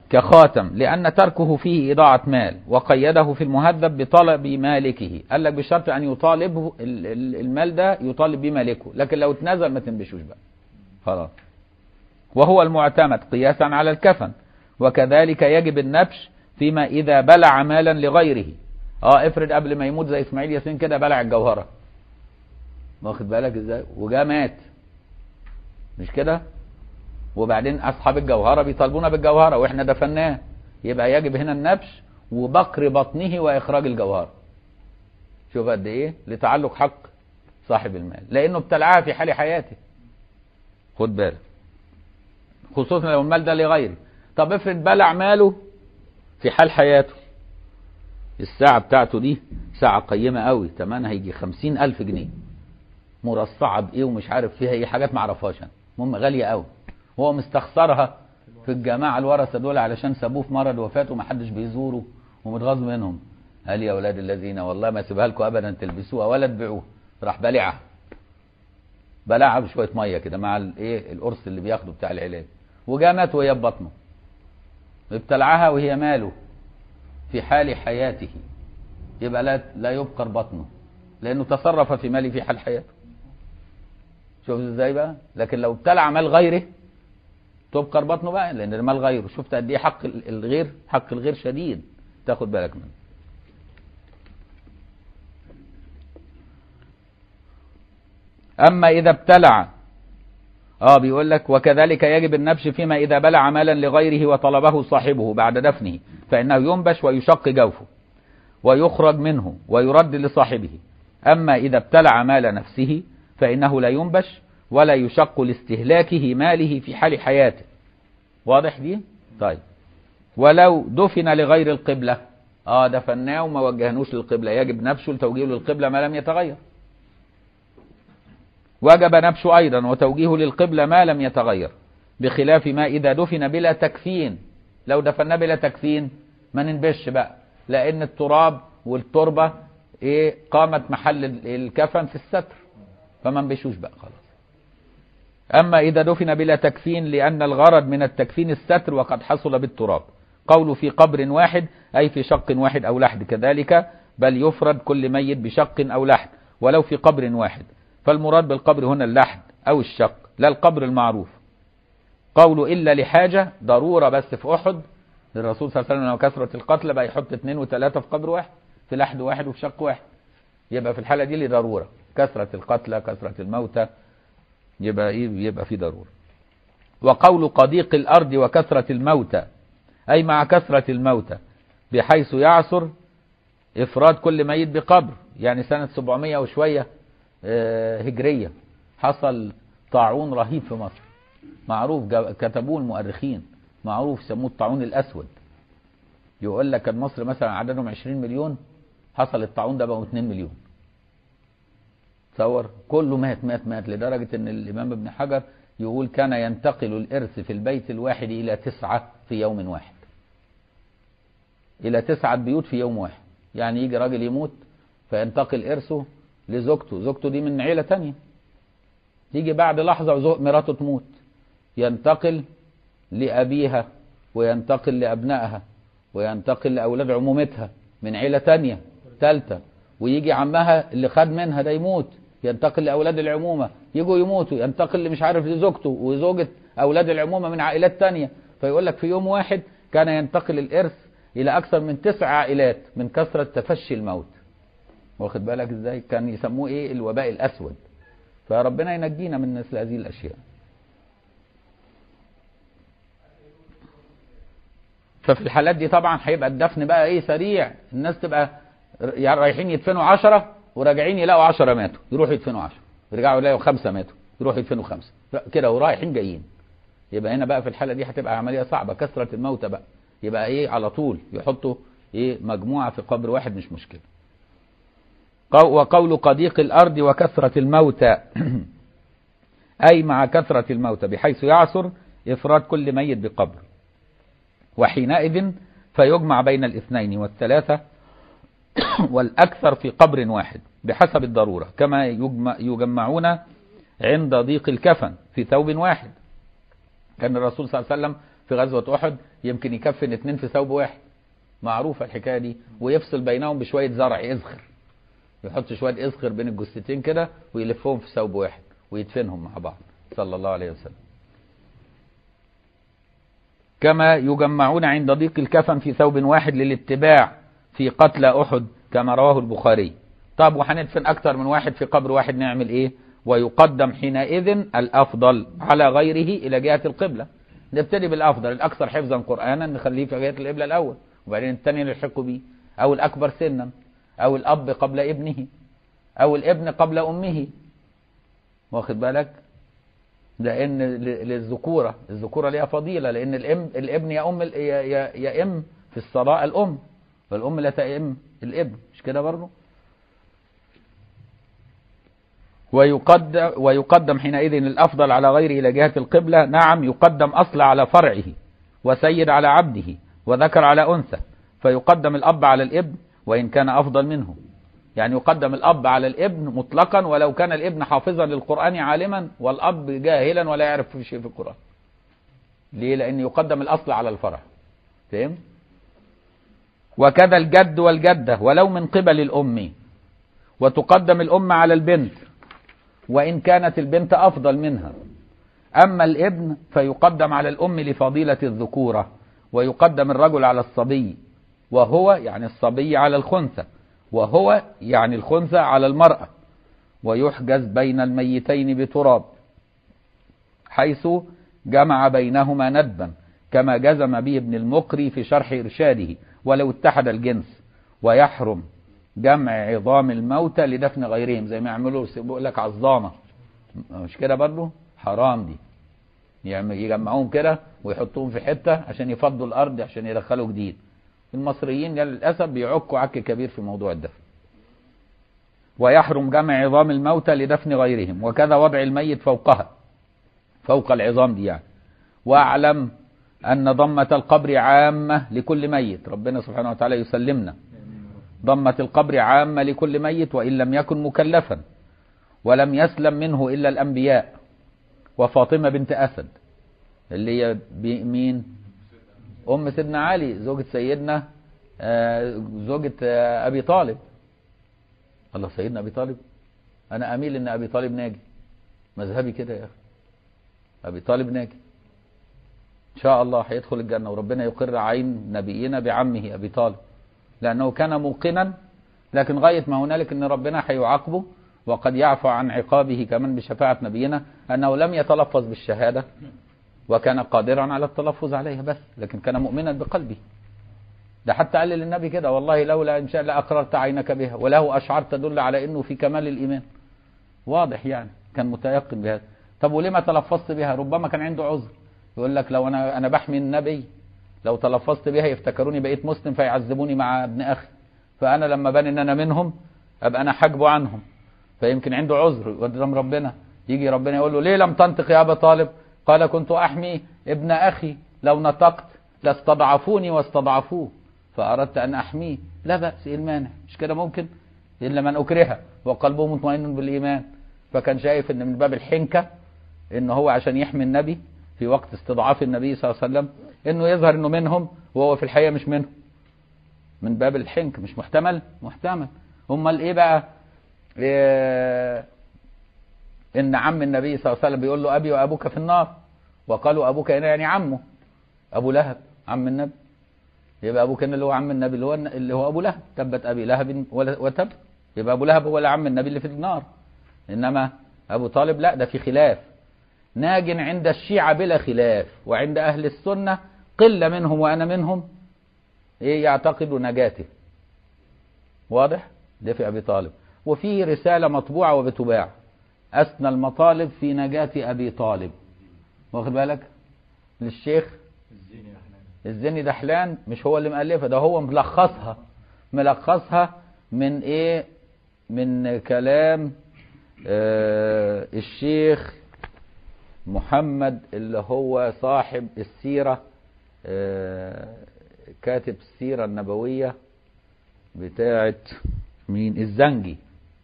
كخاتم لأن تركه فيه إضاعة مال وقيده في المهذب بطلب مالكه قال لك بشرط أن يطالبه ال- ال- المال ده يطالب بمالكه لكن لو اتنزل ما تنبشوش بقى خلاص وهو المعتمد قياسا على الكفن وكذلك يجب النبش فيما إذا بلع مالا لغيره اه افرض قبل ما يموت زي اسماعيل ياسين كده بلع الجوهرة واخد بالك ازاي وجا مات مش كده وبعدين اصحاب الجوهره بيطالبونا بالجوهره واحنا دفناه يبقى يجب هنا النبش وبقر بطنه واخراج الجوهره شوف قد ايه لتعلق حق صاحب المال لانه ابتلعها في حال حياته خد بالك خصوصا لو المال ده لغيره طب افرض بلع ماله في حال حياته الساعة بتاعته دي ساعة قيمة قوي تمنها هيجي خمسين ألف جنيه مرصعة بإيه ومش عارف فيها إيه حاجات معرفهاش أنا المهم غالية قوي هو مستخسرها في الجماعة الورثة دول علشان سابوه في مرض وفاته ومحدش بيزوره ومتغاظ منهم قال يا أولاد الذين والله ما سيبها لكم أبدا تلبسوها ولا تبيعوها راح بلعها بلعها بشوية مية كده مع الإيه القرص اللي بياخده بتاع العلاج وجا مات وهي ببطنه ابتلعها وهي ماله في حال حياته يبقى لا لا يبقر بطنه لانه تصرف في ماله في حال حياته شوف ازاي بقى لكن لو ابتلع مال غيره تبقر بطنه بقى لان المال غيره شفت قد ايه حق ال- الغير حق الغير شديد تاخد بالك منه اما اذا ابتلع اه بيقول لك وكذلك يجب النبش فيما اذا بلع مالا لغيره وطلبه صاحبه بعد دفنه فانه ينبش ويشق جوفه ويخرج منه ويرد لصاحبه اما اذا ابتلع مال نفسه فانه لا ينبش ولا يشق لاستهلاكه ماله في حال حياته واضح دي طيب ولو دفن لغير القبلة اه دفناه وما وجهنوش للقبلة يجب نبشه لتوجيهه للقبلة ما لم يتغير وجب نبشه أيضا وتوجيهه للقبلة ما لم يتغير بخلاف ما إذا دفن بلا تكفين لو دفناه بلا تكفين ما ننبش بقى لأن التراب والتربة إيه قامت محل ال- الكفن في الستر فما نبشوش بقى خلاص أما إذا دفن بلا تكفين لأن الغرض من التكفين الستر وقد حصل بالتراب قول في قبر واحد أي في شق واحد أو لحد كذلك بل يفرد كل ميت بشق أو لحد ولو في قبر واحد فالمراد بالقبر هنا اللحد أو الشق لا القبر المعروف قول إلا لحاجة ضرورة بس في أحد الرسول صلى الله عليه وسلم لو كثرة القتل بقى يحط اثنين وثلاثة في قبر واحد في لحد واحد وفي شق واحد يبقى في الحالة دي لضرورة كثرة القتلى كثرة الموتى يبقى ايه يبقى في ضرورة وقول قضيق الأرض وكثرة الموتى أي مع كثرة الموتى بحيث يعصر إفراد كل ميت بقبر يعني سنة 700 وشوية آه، هجرية حصل طاعون رهيب في مصر معروف جا- كتبوه المؤرخين معروف سموه الطاعون الأسود يقول لك كان مصر مثلا عددهم 20 مليون حصل الطاعون ده بقوا 2 مليون تصور كله مات مات مات لدرجة ان الامام ابن حجر يقول كان ينتقل الارث في البيت الواحد الى تسعة في يوم واحد الى تسعة بيوت في يوم واحد يعني يجي راجل يموت فينتقل ارثه لزوجته زوجته دي من عيلة تانية تيجي بعد لحظة وزو- مراته تموت ينتقل لأبيها وينتقل لأبنائها وينتقل لأولاد عمومتها من عيلة تانية تالتة ويجي عمها اللي خد منها ده يموت ينتقل لأولاد العمومة يجوا يموتوا ينتقل اللي مش عارف لزوجته وزوجة أولاد العمومة من عائلات تانية فيقول لك في يوم واحد كان ينتقل الإرث إلى أكثر من تسع عائلات من كثرة تفشي الموت واخد بالك ازاي كان يسموه ايه الوباء الأسود فربنا ينجينا من مثل هذه الأشياء ففي الحالات دي طبعا هيبقى الدفن بقى ايه سريع الناس تبقى ر- يعني رايحين يدفنوا عشرة وراجعين يلاقوا عشرة ماتوا يروحوا يدفنوا عشرة يرجعوا يلاقوا خمسة ماتوا يروحوا يدفنوا خمسة ر- كده ورايحين جايين يبقى هنا بقى في الحالة دي هتبقى عملية صعبة كثرة الموتى بقى يبقى ايه على طول يحطوا ايه مجموعة في قبر واحد مش مشكلة قو- وقول قضيق الأرض وكثرة الموتى أي مع كثرة الموتى بحيث يعصر إفراد كل ميت بقبر وحينئذ فيجمع بين الاثنين والثلاثة والأكثر في قبر واحد بحسب الضرورة كما يجمع يجمعون عند ضيق الكفن في ثوب واحد كان الرسول صلى الله عليه وسلم في غزوة أحد يمكن يكفن اتنين في ثوب واحد معروفة الحكاية دي ويفصل بينهم بشوية زرع يزخر يحط شوية إزخر بين الجثتين كده ويلفهم في ثوب واحد ويدفنهم مع بعض صلى الله عليه وسلم كما يجمعون عند ضيق الكفن في ثوب واحد للاتباع في قتل أحد كما رواه البخاري طب وهندفن أكتر من واحد في قبر واحد نعمل إيه ويقدم حينئذ الأفضل على غيره إلى جهة القبلة نبتدي بالأفضل الأكثر حفظا قرآنا نخليه في جهة القبلة الأول وبعدين الثاني نلحقه بيه أو الأكبر سنا أو الأب قبل ابنه أو الابن قبل أمه واخد بالك لأن ل- للذكورة الذكورة ليها فضيلة لأن الأم الابن يا أم ال- يا- يا- يا أم في الصلاة الأم والأم لا تأم الابن مش كده برضه ويقدم, ويقدم حينئذ الأفضل على غيره إلى جهة القبلة نعم يقدم أصل على فرعه وسيد على عبده وذكر على أنثى فيقدم الأب على الابن وإن كان أفضل منه يعني يقدم الأب على الابن مطلقا ولو كان الابن حافظا للقرآن عالما والأب جاهلا ولا يعرف شيء في القرآن ليه لأن يقدم الأصل على الفرع فهم وكذا الجد والجدة ولو من قبل الأم وتقدم الأم على البنت وإن كانت البنت أفضل منها أما الابن فيقدم على الأم لفضيلة الذكورة ويقدم الرجل على الصبي وهو يعني الصبي على الخنثى وهو يعني الخنثى على المرأة ويحجز بين الميتين بتراب حيث جمع بينهما ندبا كما جزم به ابن المقري في شرح إرشاده ولو اتحد الجنس ويحرم جمع عظام الموتى لدفن غيرهم زي ما يعملوا بيقول لك عظامة مش كده برضه حرام دي يعني يجمعوهم كده ويحطوهم في حتة عشان يفضوا الأرض عشان يدخلوا جديد المصريين للأسف بيعكوا عك كبير في موضوع الدفن ويحرم جمع عظام الموتى لدفن غيرهم وكذا وضع الميت فوقها فوق العظام دي يعني واعلم أن ضمة القبر عامة لكل ميت ربنا سبحانه وتعالى يسلمنا ضمة القبر عامة لكل ميت وإن لم يكن مكلفا ولم يسلم منه إلا الأنبياء وفاطمة بنت أسد اللي هي بي- مين أم سيدنا علي زوجة سيدنا آه، زوجة آه، أبي طالب الله سيدنا أبي طالب أنا أميل إن أبي طالب ناجي مذهبي كده يا أخي أبي طالب ناجي إن شاء الله هيدخل الجنة وربنا يقر عين نبينا بعمه أبي طالب لأنه كان موقنا لكن غاية ما هنالك أن ربنا هيعاقبه وقد يعفو عن عقابه كمان بشفاعة نبينا أنه لم يتلفظ بالشهادة وكان قادرا على التلفظ عليها بس لكن كان مؤمنا بقلبه ده حتى قال للنبي كده والله لولا إن شاء الله أقررت عينك بها وله أشعار تدل على أنه في كمال الإيمان واضح يعني كان متيقن بهذا طب وليه ما تلفظت بها ربما كان عنده عذر يقول لك لو أنا أنا بحمي النبي لو تلفظت بها يفتكروني بقيت مسلم فيعذبوني مع ابن أخي فأنا لما بان إن أنا منهم أبقى أنا حاجبه عنهم فيمكن عنده عذر قدام ربنا يجي ربنا يقول له ليه لم تنطق يا أبا طالب قال كنت أحمي ابن أخي لو نطقت لاستضعفوني واستضعفوه فأردت أن أحميه لا بأس إيه المانع مش كده ممكن إلا من أكره وقلبه مطمئن بالإيمان فكان شايف إن من باب الحنكة إن هو عشان يحمي النبي في وقت استضعاف النبي صلى الله عليه وسلم إنه يظهر إنه منهم وهو في الحقيقة مش منهم من باب الحنك مش محتمل محتمل امال ايه بقى إيه ان عم النبي صلى الله عليه وسلم بيقول له ابي وابوك في النار وقالوا ابوك هنا يعني عمه ابو لهب عم النبي يبقى ابوك هنا اللي هو عم النبي اللي هو اللي هو ابو لهب تبت ابي لهب ولا- وتب يبقى ابو لهب هو اللي عم النبي اللي في النار انما ابو طالب لا ده في خلاف ناج عند الشيعة بلا خلاف وعند اهل السنة قلة منهم وانا منهم ايه يعتقدوا نجاته واضح ده في ابي طالب وفي رسالة مطبوعة وبتباع أسنى المطالب في نجاة أبي طالب واخد بالك للشيخ الزيني يا حنان الزني دحلان مش هو اللي مؤلفها ده هو ملخصها ملخصها من ايه من كلام آه الشيخ محمد اللي هو صاحب السيرة آه كاتب السيرة النبوية بتاعت مين الزنجي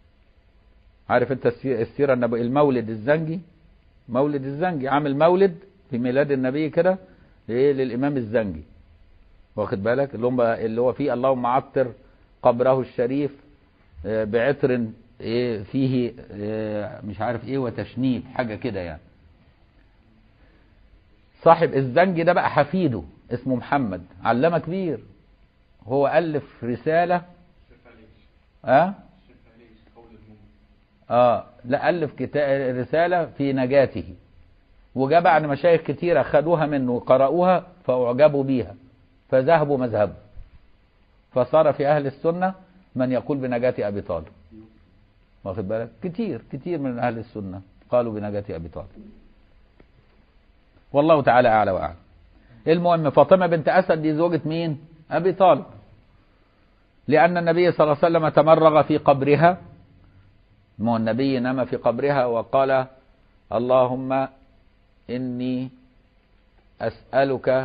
عارف انت السي- السيرة النبوية المولد الزنجي مولد الزنجي عامل مولد في ميلاد النبي كده ايه للامام الزنجي واخد بالك اللي هم اللي هو فيه اللهم عطر قبره الشريف آه، بعطر ايه فيه آه، مش عارف ايه وتشنيب حاجه كده يعني صاحب الزنجي ده بقى حفيده اسمه محمد علامه كبير هو الف رساله اه اه لا الف كتاب رساله في نجاته وجاء بعد مشايخ كتيره خدوها منه وقرأوها فاعجبوا بيها فذهبوا مذهبه فصار في اهل السنه من يقول بنجاه ابي طالب واخد بالك كتير كتير من اهل السنه قالوا بنجاه ابي طالب والله تعالى اعلى واعلم المهم فاطمه بنت اسد دي زوجة مين ابي طالب لان النبي صلى الله عليه وسلم تمرغ في قبرها ما هو النبي نام في قبرها وقال اللهم اني اسالك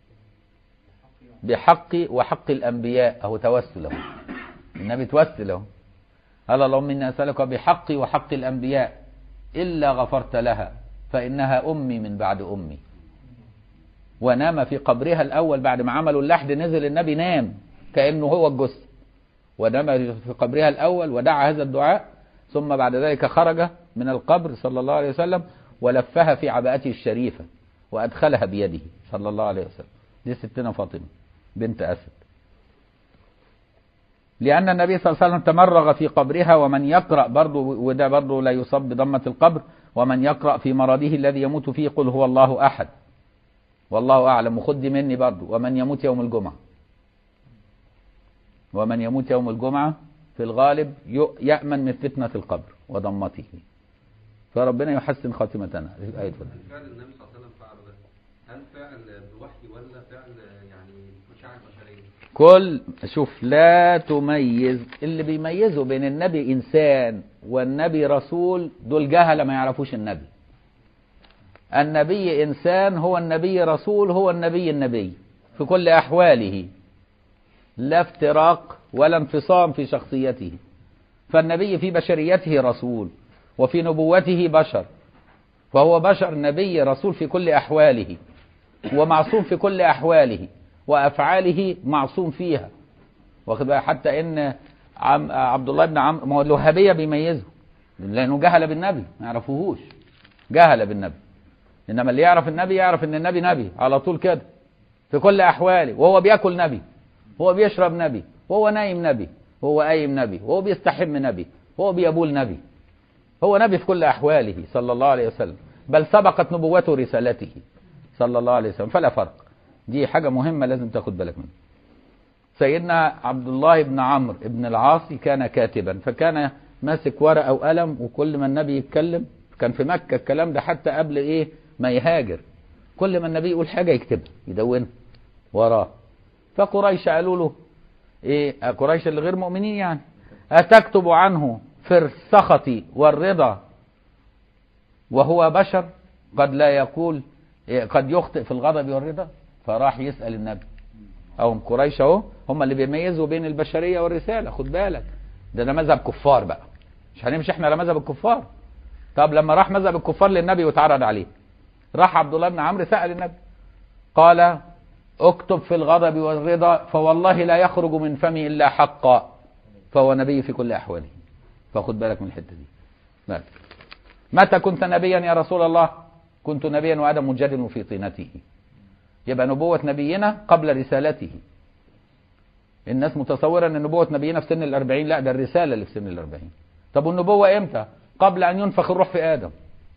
بحقي وحق الانبياء اهو توسل اهو النبي توسل اهو قال اللهم اني اسالك بحقي وحق الانبياء الا غفرت لها فانها امي من بعد امي ونام في قبرها الاول بعد ما عملوا اللحد نزل النبي نام كانه هو الجثه ونام في قبرها الاول ودعا هذا الدعاء ثم بعد ذلك خرج من القبر صلى الله عليه وسلم ولفها في عباءته الشريفه وادخلها بيده صلى الله عليه وسلم دي ستنا فاطمه بنت اسد لأن النبي صلى الله عليه وسلم تمرغ في قبرها ومن يقرأ برضه وده برضه لا يصاب بضمة القبر ومن يقرأ في مرضه الذي يموت فيه قل هو الله أحد والله أعلم وخد دي مني برضه ومن يموت يوم الجمعة ومن يموت يوم الجمعة في الغالب ي- يأمن من فتنة القبر وضمته فربنا يحسن خاتمتنا الآية اتفضل. فعل النبي صلى الله عليه وسلم فعل ده هل فعل بوحي ولا فعل يعني مشاعر بشريه؟ كل شوف لا تميز اللي بيميزوا بين النبي انسان والنبي رسول دول جهله ما يعرفوش النبي النبي انسان هو النبي رسول هو النبي النبي في كل احواله لا افتراق ولا انفصام في شخصيته فالنبي في بشريته رسول وفي نبوته بشر فهو بشر نبي رسول في كل احواله ومعصوم في كل احواله وافعاله معصوم فيها واخد بالك حتى ان عم عبد الله بن عمرو ما هو الوهابيه بيميزه لانه جهل بالنبي ما يعرفوهوش جهل بالنبي انما اللي يعرف النبي يعرف ان النبي نبي على طول كده في كل احواله وهو بياكل نبي وهو بيشرب نبي وهو نايم نبي وهو قايم نبي وهو بيستحم نبي وهو بيبول نبي هو نبي في كل احواله صلى الله عليه وسلم بل سبقت نبوته رسالته صلى الله عليه وسلم فلا فرق دي حاجة مهمة لازم تاخد بالك منها سيدنا عبد الله بن عمرو بن العاص كان كاتبا فكان ماسك ورقة وقلم وكل ما النبي يتكلم كان في مكة الكلام ده حتى قبل ايه ما يهاجر كل ما النبي يقول حاجة يكتبها يدونها وراه فقريش قالوا له ايه قريش اللي غير مؤمنين يعني أتكتب عنه في السخط والرضا وهو بشر قد لا يقول إيه، قد يخطئ في الغضب والرضا فراح يسأل النبي أو قريش اهو هم اللي بيميزوا بين البشرية والرسالة خد بالك ده ده مذهب كفار بقى مش هنمشي احنا على مذهب الكفار طب لما راح مذهب الكفار للنبي واتعرض عليه راح عبد الله بن عمرو سأل النبي قال اكتب في الغضب والرضا فوالله لا يخرج من فمي إلا حقا فهو نبي في كل أحواله فخد بالك من الحتة دي بالك. متى كنت نبيا يا رسول الله كنت نبيا وآدم منجد في طينته يبقى نبوة نبينا قبل رسالته الناس متصورة ان نبوة نبينا في سن الأربعين لا ده الرسالة اللي في سن الأربعين طب والنبوة امتى قبل أن ينفخ الروح في آدم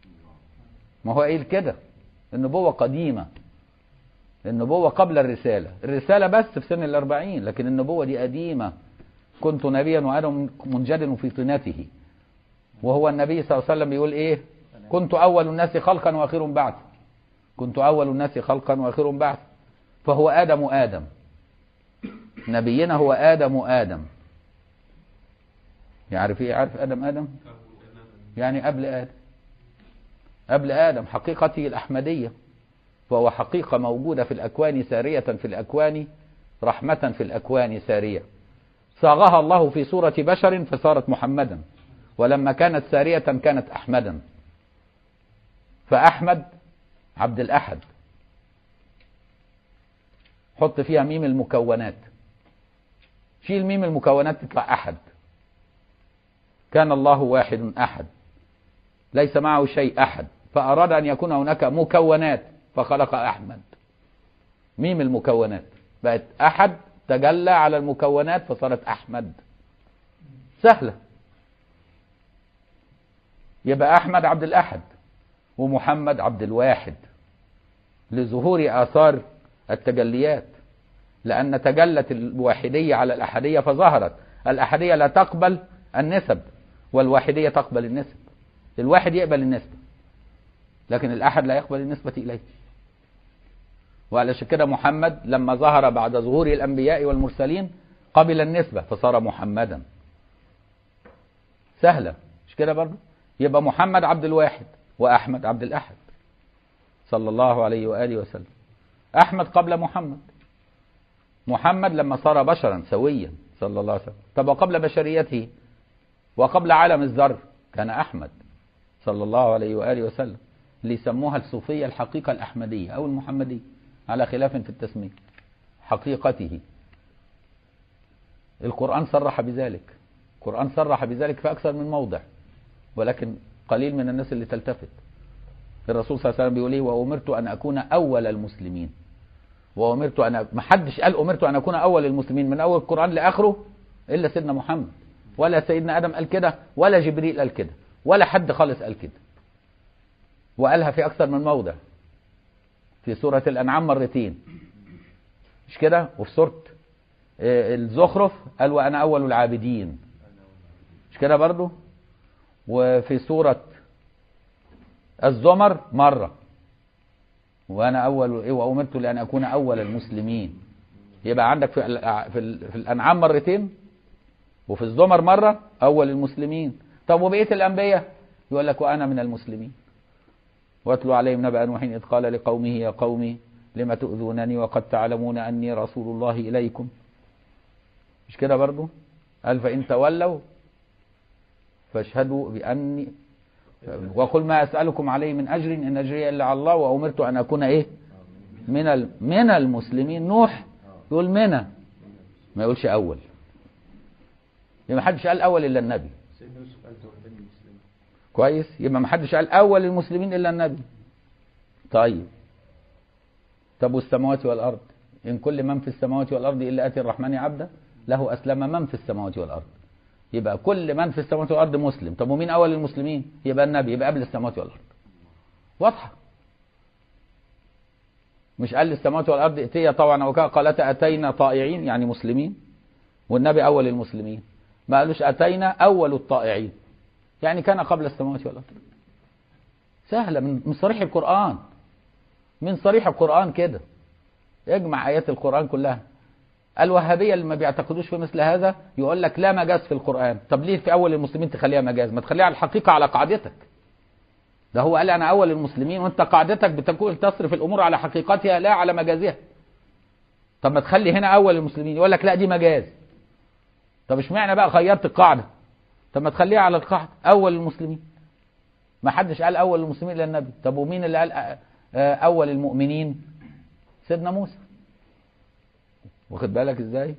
ما هو قايل كده النبوة قديمة النبوة قبل الرسالة الرسالة بس في سن الأربعين لكن النبوة دي قديمة كنت نبيا وآدم منجد في طينته وهو النبي صلى الله عليه وسلم بيقول ايه كنت أول الناس خلقا وآخر بعث كنت أول الناس خلقا وآخر بعث فهو آدم آدم نبينا هو آدم آدم يعرف ايه عارف آدم آدم يعني قبل آدم قبل آدم حقيقته الأحمدية فهو حقيقة موجودة في الأكوان سارية في الأكوان رحمة في الأكوان سارية صاغها الله في صورة بشر فصارت محمدا ولما كانت سارية كانت أحمدا فأحمد عبد الأحد حط فيها ميم المكونات شيل ميم المكونات تطلع أحد كان الله واحد أحد ليس معه شيء أحد فأراد أن يكون هناك مكونات فخلق أحمد ميم المكونات بقت أحد تجلى على المكونات فصارت أحمد سهلة يبقى أحمد عبد الأحد ومحمد عبد الواحد لظهور آثار التجليات لأن تجلت الواحدية على الأحدية فظهرت الأحدية لا تقبل النسب والواحدية تقبل النسب الواحد يقبل النسبة لكن الأحد لا يقبل النسبة إليه وعلشان كده محمد لما ظهر بعد ظهور الأنبياء والمرسلين قبل النسبة فصار محمدا سهلة مش كده برضه يبقى محمد عبد الواحد وأحمد عبد الأحد صلى الله عليه وآله وسلم أحمد قبل محمد محمد لما صار بشرا سويا صلى الله عليه وسلم طب وقبل بشريته وقبل عالم الذر كان أحمد صلى الله عليه وآله وسلم اللي يسموها الصوفية الحقيقة الأحمدية أو المحمدية على خلاف في التسمية حقيقته القرآن صرح بذلك القرآن صرح بذلك في أكثر من موضع ولكن قليل من الناس اللي تلتفت الرسول صلى الله عليه وسلم بيقول ايه وأمرت أن أكون أول المسلمين وأمرت أن ما حدش قال أمرت أن أكون أول المسلمين من أول القرآن لآخره إلا سيدنا محمد ولا سيدنا آدم قال كده ولا جبريل قال كده ولا حد خالص قال كده وقالها في أكثر من موضع في سورة الأنعام مرتين مش كده وفي سورة الزخرف قال وأنا أول العابدين مش كده برضو وفي سورة الزمر مرة وأنا أول إيه وأمرت لأن أكون أول المسلمين يبقى عندك في في, في الأنعام مرتين وفي الزمر مرة أول المسلمين طب وبقية الأنبياء يقول لك وأنا من المسلمين واتلو عليهم نبأ نوح إذ قال لقومه يا قوم لم تؤذونني وقد تعلمون أني رسول الله إليكم مش كده برضو قال فإن تولوا فاشهدوا بأني وقل ما أسألكم عليه من أجر إن أجري إلا على الله وأمرت أن أكون إيه من ال... من المسلمين نوح يقول منا ما يقولش أول يبقى ما حدش قال أول إلا النبي سيدنا يوسف قال توحدني المسلمين كويس يبقى ما حدش قال أول المسلمين إلا النبي طيب طب والسماوات والأرض إن كل من في السماوات والأرض إلا أتي الرحمن عبدا له أسلم من في السماوات والأرض يبقى كل من في السماوات والأرض مسلم طب ومين أول المسلمين يبقى النبي يبقى قبل السماوات والأرض واضحة مش قال السماوات والأرض ائتيا طبعا وكذا قالتا أتينا طائعين يعني مسلمين والنبي أول المسلمين ما قالوش أتينا أول الطائعين يعني كان قبل السماوات والأرض سهلة من من صريح القرآن من صريح القرآن كده اجمع آيات القرآن كلها الوهابية اللي ما بيعتقدوش في مثل هذا يقول لك لا مجاز في القرآن طب ليه في أول المسلمين تخليها مجاز ما تخليها على الحقيقة على قاعدتك ده هو قال أنا أول المسلمين وأنت قاعدتك بتكون تصرف الأمور على حقيقتها لا على مجازها طب ما تخلي هنا أول المسلمين يقول لك لا دي مجاز طب اشمعنى بقى غيرت القاعدة طب ما تخليها على القاعدة أول المسلمين ما حدش قال أول المسلمين إلا النبي طب ومين اللي قال أول المؤمنين سيدنا موسى واخد بالك ازاي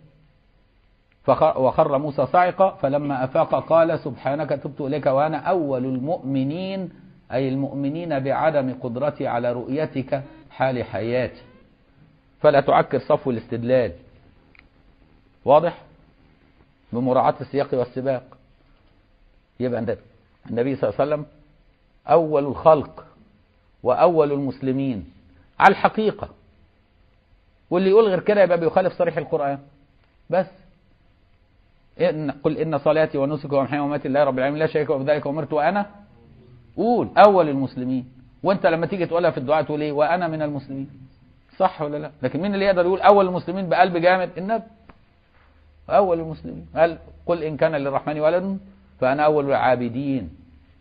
وخر موسى صاعقا فلما افاق قال سبحانك تبت اليك وانا اول المؤمنين اي المؤمنين بعدم قدرتي على رؤيتك حال حياتي فلا تعكر صفو الاستدلال واضح بمراعاة السياق والسباق يبقى النبي صلى الله عليه وسلم اول الخلق واول المسلمين على الحقيقه واللي يقول غير كده يبقى بيخالف صريح القرآن بس إن قل إن صلاتي ونسكي ومحيي ومماتي لله رب العالمين لا شريك له بذلك أمرت وأنا قول أول المسلمين وأنت لما تيجي تقولها في الدعاء تقول إيه وأنا من المسلمين صح ولا لا لكن مين اللي يقدر يقول أول المسلمين بقلب جامد النبي أول المسلمين قال قل إن كان للرحمن ولد فأنا أول العابدين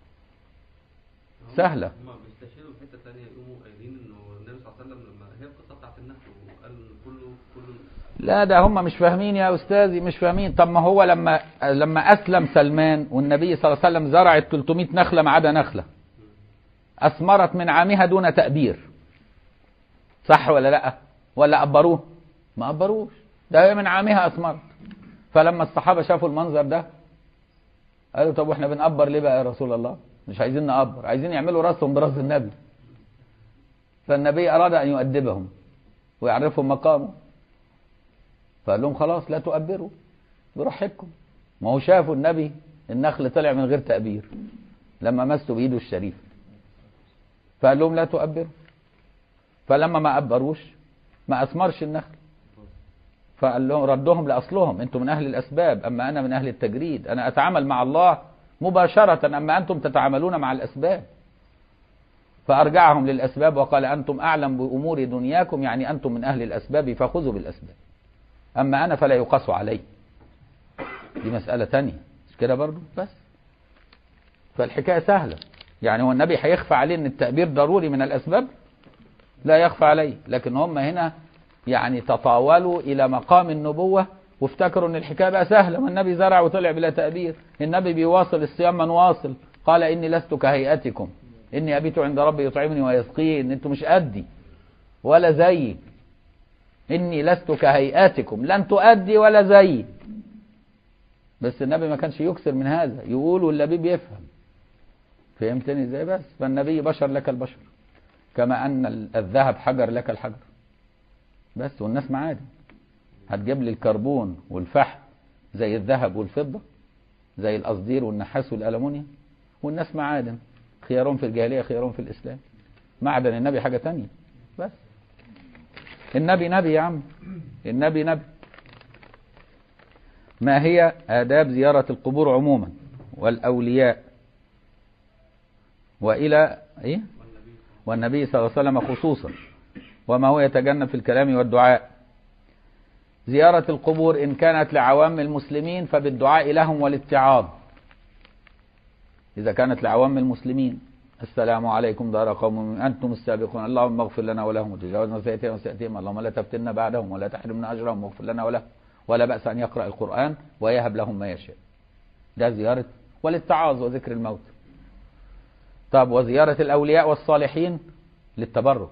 سهلة هم بيستشيروا في حته ثانيه يقوموا قايلين انه النبي صلى الله عليه وسلم لما هي القصه بتاعت النحل وقال إن كله كله لا ده هم مش فاهمين يا استاذي مش فاهمين طب ما هو لما لما اسلم سلمان والنبي صلى الله عليه وسلم زرع 300 نخله ما عدا نخله اثمرت من عامها دون تأبير صح ولا لا ولا أبروه ما قبروش ده هي من عامها اثمرت فلما الصحابه شافوا المنظر ده قالوا طب واحنا بنقبر ليه بقى يا رسول الله مش عايزين نقبر عايزين يعملوا راسهم براس النبي فالنبي اراد ان يؤدبهم ويعرفهم مقامه فقال لهم خلاص لا تؤبروا براحتكم ما هو شافوا النبي النخل طلع من غير تأبير لما مسوا بإيده الشريف فقال لهم لا تؤبروا فلما ما أبروش ما أثمرش النخل فقال لهم ردهم لأصلهم أنتم من أهل الأسباب أما أنا من أهل التجريد أنا أتعامل مع الله مباشرة أما أنتم تتعاملون مع الأسباب فأرجعهم للأسباب وقال أنتم أعلم بأمور دنياكم يعني أنتم من أهل الأسباب فخذوا بالأسباب أما أنا فلا يقاس علي دي مسألة تانية مش كده برضو بس فالحكاية سهلة يعني هو النبي هيخفى عليه ان التأبير ضروري من الأسباب لا يخفى عليه لكن هم هنا يعني تطاولوا إلى مقام النبوة وافتكروا ان الحكاية بقى سهلة ما النبي زرع وطلع بلا تأبير النبي بيواصل الصيام من واصل قال إني لست كهيئتكم إني أبيت عند ربي يطعمني ويسقين أنتم مش قدي ولا زيي إني لست كهيئاتكم لن تؤدي ولا زيي بس النبي ما كانش يكثر من هذا يقول واللبيب يفهم فهمتني ازاي بس فالنبي بشر لك البشر كما ان الذهب حجر لك الحجر بس والناس معادن هتجيب لي الكربون والفحم زي الذهب والفضة زي القصدير والنحاس والألمونيوم والناس معادن خيارهم في الجاهلية خيارهم في الإسلام معدن النبي حاجة تانية بس النبي نبي يا عم النبي نبي ما هي آداب زيارة القبور عموما والأولياء وإلى إيه؟ والنبي صلى الله عليه وسلم خصوصا وما هو يتجنب في الكلام والدعاء زيارة القبور إن كانت لعوام المسلمين فبالدعاء لهم والاتعاظ إذا كانت لعوام المسلمين السلام عليكم دار قوم أنتم السابقون اللهم اغفر لنا ولهم وتجاوزنا سيئاتهم وسيئاتهم اللهم لا تفتنا بعدهم ولا تحرمنا أجرهم واغفر لنا ولهم ولا بأس أن يقرأ القرآن ويهب لهم ما يشاء ده زيارة والاتعاظ وذكر الموت طب وزيارة الأولياء والصالحين للتبرك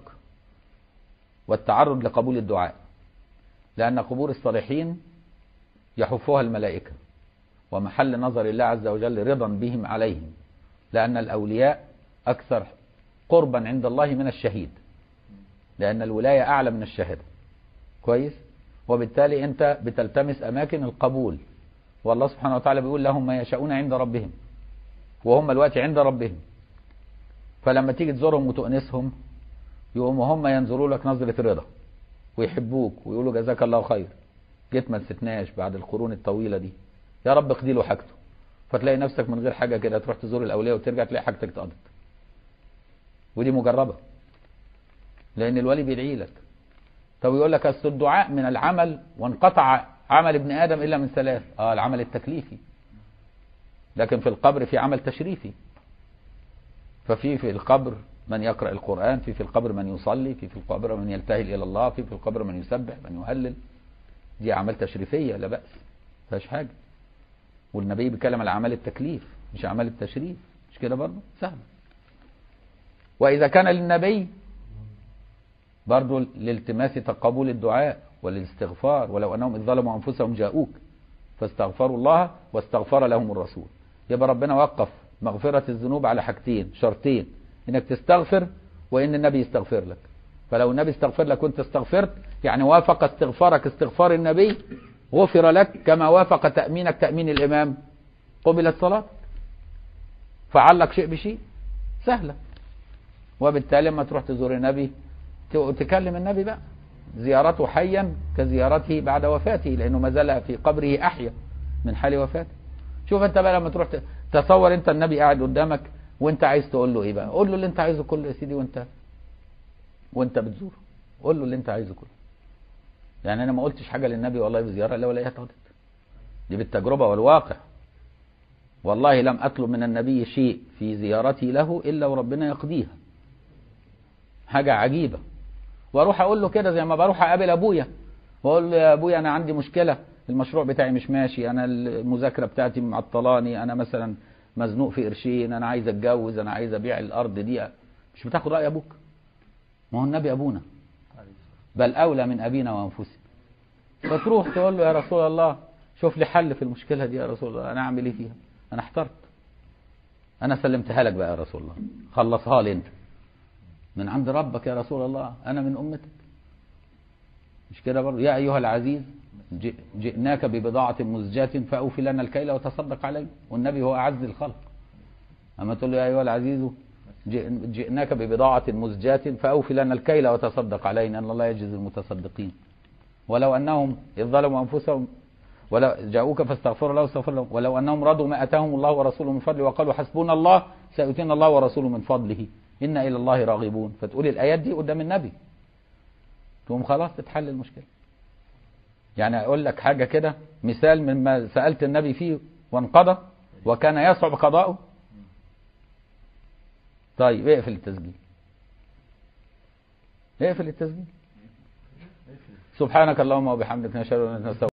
والتعرض لقبول الدعاء لأن قبور الصالحين يحفها الملائكة ومحل نظر الله عز وجل رضا بهم عليهم لأن الأولياء أكثر قربا عند الله من الشهيد لأن الولاية أعلى من الشهادة كويس وبالتالي أنت بتلتمس أماكن القبول والله سبحانه وتعالى بيقول لهم ما يشاءون عند ربهم وهم الوقت عند ربهم فلما تيجي تزورهم وتؤنسهم يقوموا هم ينظروا لك نظرة رضا ويحبوك ويقولوا جزاك الله خير جيت ما نسيتناش بعد القرون الطويلة دي يا رب اقضي له حاجته فتلاقي نفسك من غير حاجة كده تروح تزور الأولياء وترجع تلاقي حاجتك اتقضت ودي مجربة لأن الولي بيدعي لك طب يقول لك أصل الدعاء من العمل وانقطع عمل ابن آدم إلا من ثلاث اه العمل التكليفي لكن في القبر في عمل تشريفي ففي في القبر من يقرأ القرآن في في القبر من يصلي في في القبر من يلتهل إلى الله في في القبر من يسبح من يهلل دي أعمال تشريفية لا بأس فيهاش حاجة والنبي بيتكلم على أعمال التكليف مش أعمال التشريف مش كده برضه سهل وإذا كان للنبي برضه لالتماس تقبل الدعاء وللاستغفار ولو أنهم إذ ظلموا أنفسهم جاءوك فاستغفروا الله واستغفر لهم الرسول يبقى ربنا وقف مغفرة الذنوب على حاجتين شرطين انك تستغفر وان النبي يستغفر لك فلو النبي استغفر لك وانت استغفرت يعني وافق استغفارك استغفار النبي غفر لك كما وافق تأمينك تأمين الإمام قبلت صلاتك فعلق شيء بشيء سهلة وبالتالي لما تروح تزور النبي تكلم النبي بقى زيارته حيا كزيارته بعد وفاته لأنه ما زال في قبره أحيا من حال وفاته شوف انت بقى لما تروح تصور انت النبي قاعد قدامك وانت عايز تقول له ايه بقى قول له اللي انت عايزه كله يا سيدي وانت وانت بتزوره قول له اللي انت عايزه كله يعني انا ما قلتش حاجه للنبي والله بزياره الا ولا اتقضت دي بالتجربه والواقع والله لم اطلب من النبي شيء في زيارتي له الا وربنا يقضيها حاجه عجيبه واروح اقول له كده زي ما بروح اقابل ابويا واقول له يا ابويا انا عندي مشكله المشروع بتاعي مش ماشي انا المذاكره بتاعتي معطلاني انا مثلا مزنوق في قرشين انا عايز اتجوز انا عايز ابيع الارض دي مش بتاخد راي ابوك ما هو النبي ابونا بل اولى من ابينا وانفسنا فتروح تقول له يا رسول الله شوف لي حل في المشكلة دي يا رسول الله أنا أعمل إيه فيها أنا احترت أنا سلمتها لك بقى يا رسول الله خلصها لي أنت من عند ربك يا رسول الله أنا من أمتك مش كده برضه يا أيها العزيز جئ- جئناك ببضاعة مزجاة فأوفي لنا الكيل وتصدق علينا والنبي هو أعز الخلق أما تقول له يا أيها العزيز جئ- جئناك ببضاعة مزجاة فأوفي لنا الكيل وتصدق علينا أن الله يجزي المتصدقين ولو أنهم إذ ظلموا أنفسهم ولو جاءوك فاستغفروا الله واستغفر لهم ولو أنهم رضوا ما أتاهم الله ورسوله من فضله وقالوا حسبنا الله سيؤتينا الله ورسوله من فضله إنا إلى الله راغبون فتقول الآيات دي قدام النبي تقوم خلاص تتحل المشكلة يعني أقول لك حاجة كده مثال مما سألت النبي فيه وانقضى وكان يصعب قضاؤه طيب اقفل التسجيل اقفل التسجيل سبحانك اللهم وبحمدك نشهد ان لا اله الا انت نستغفرك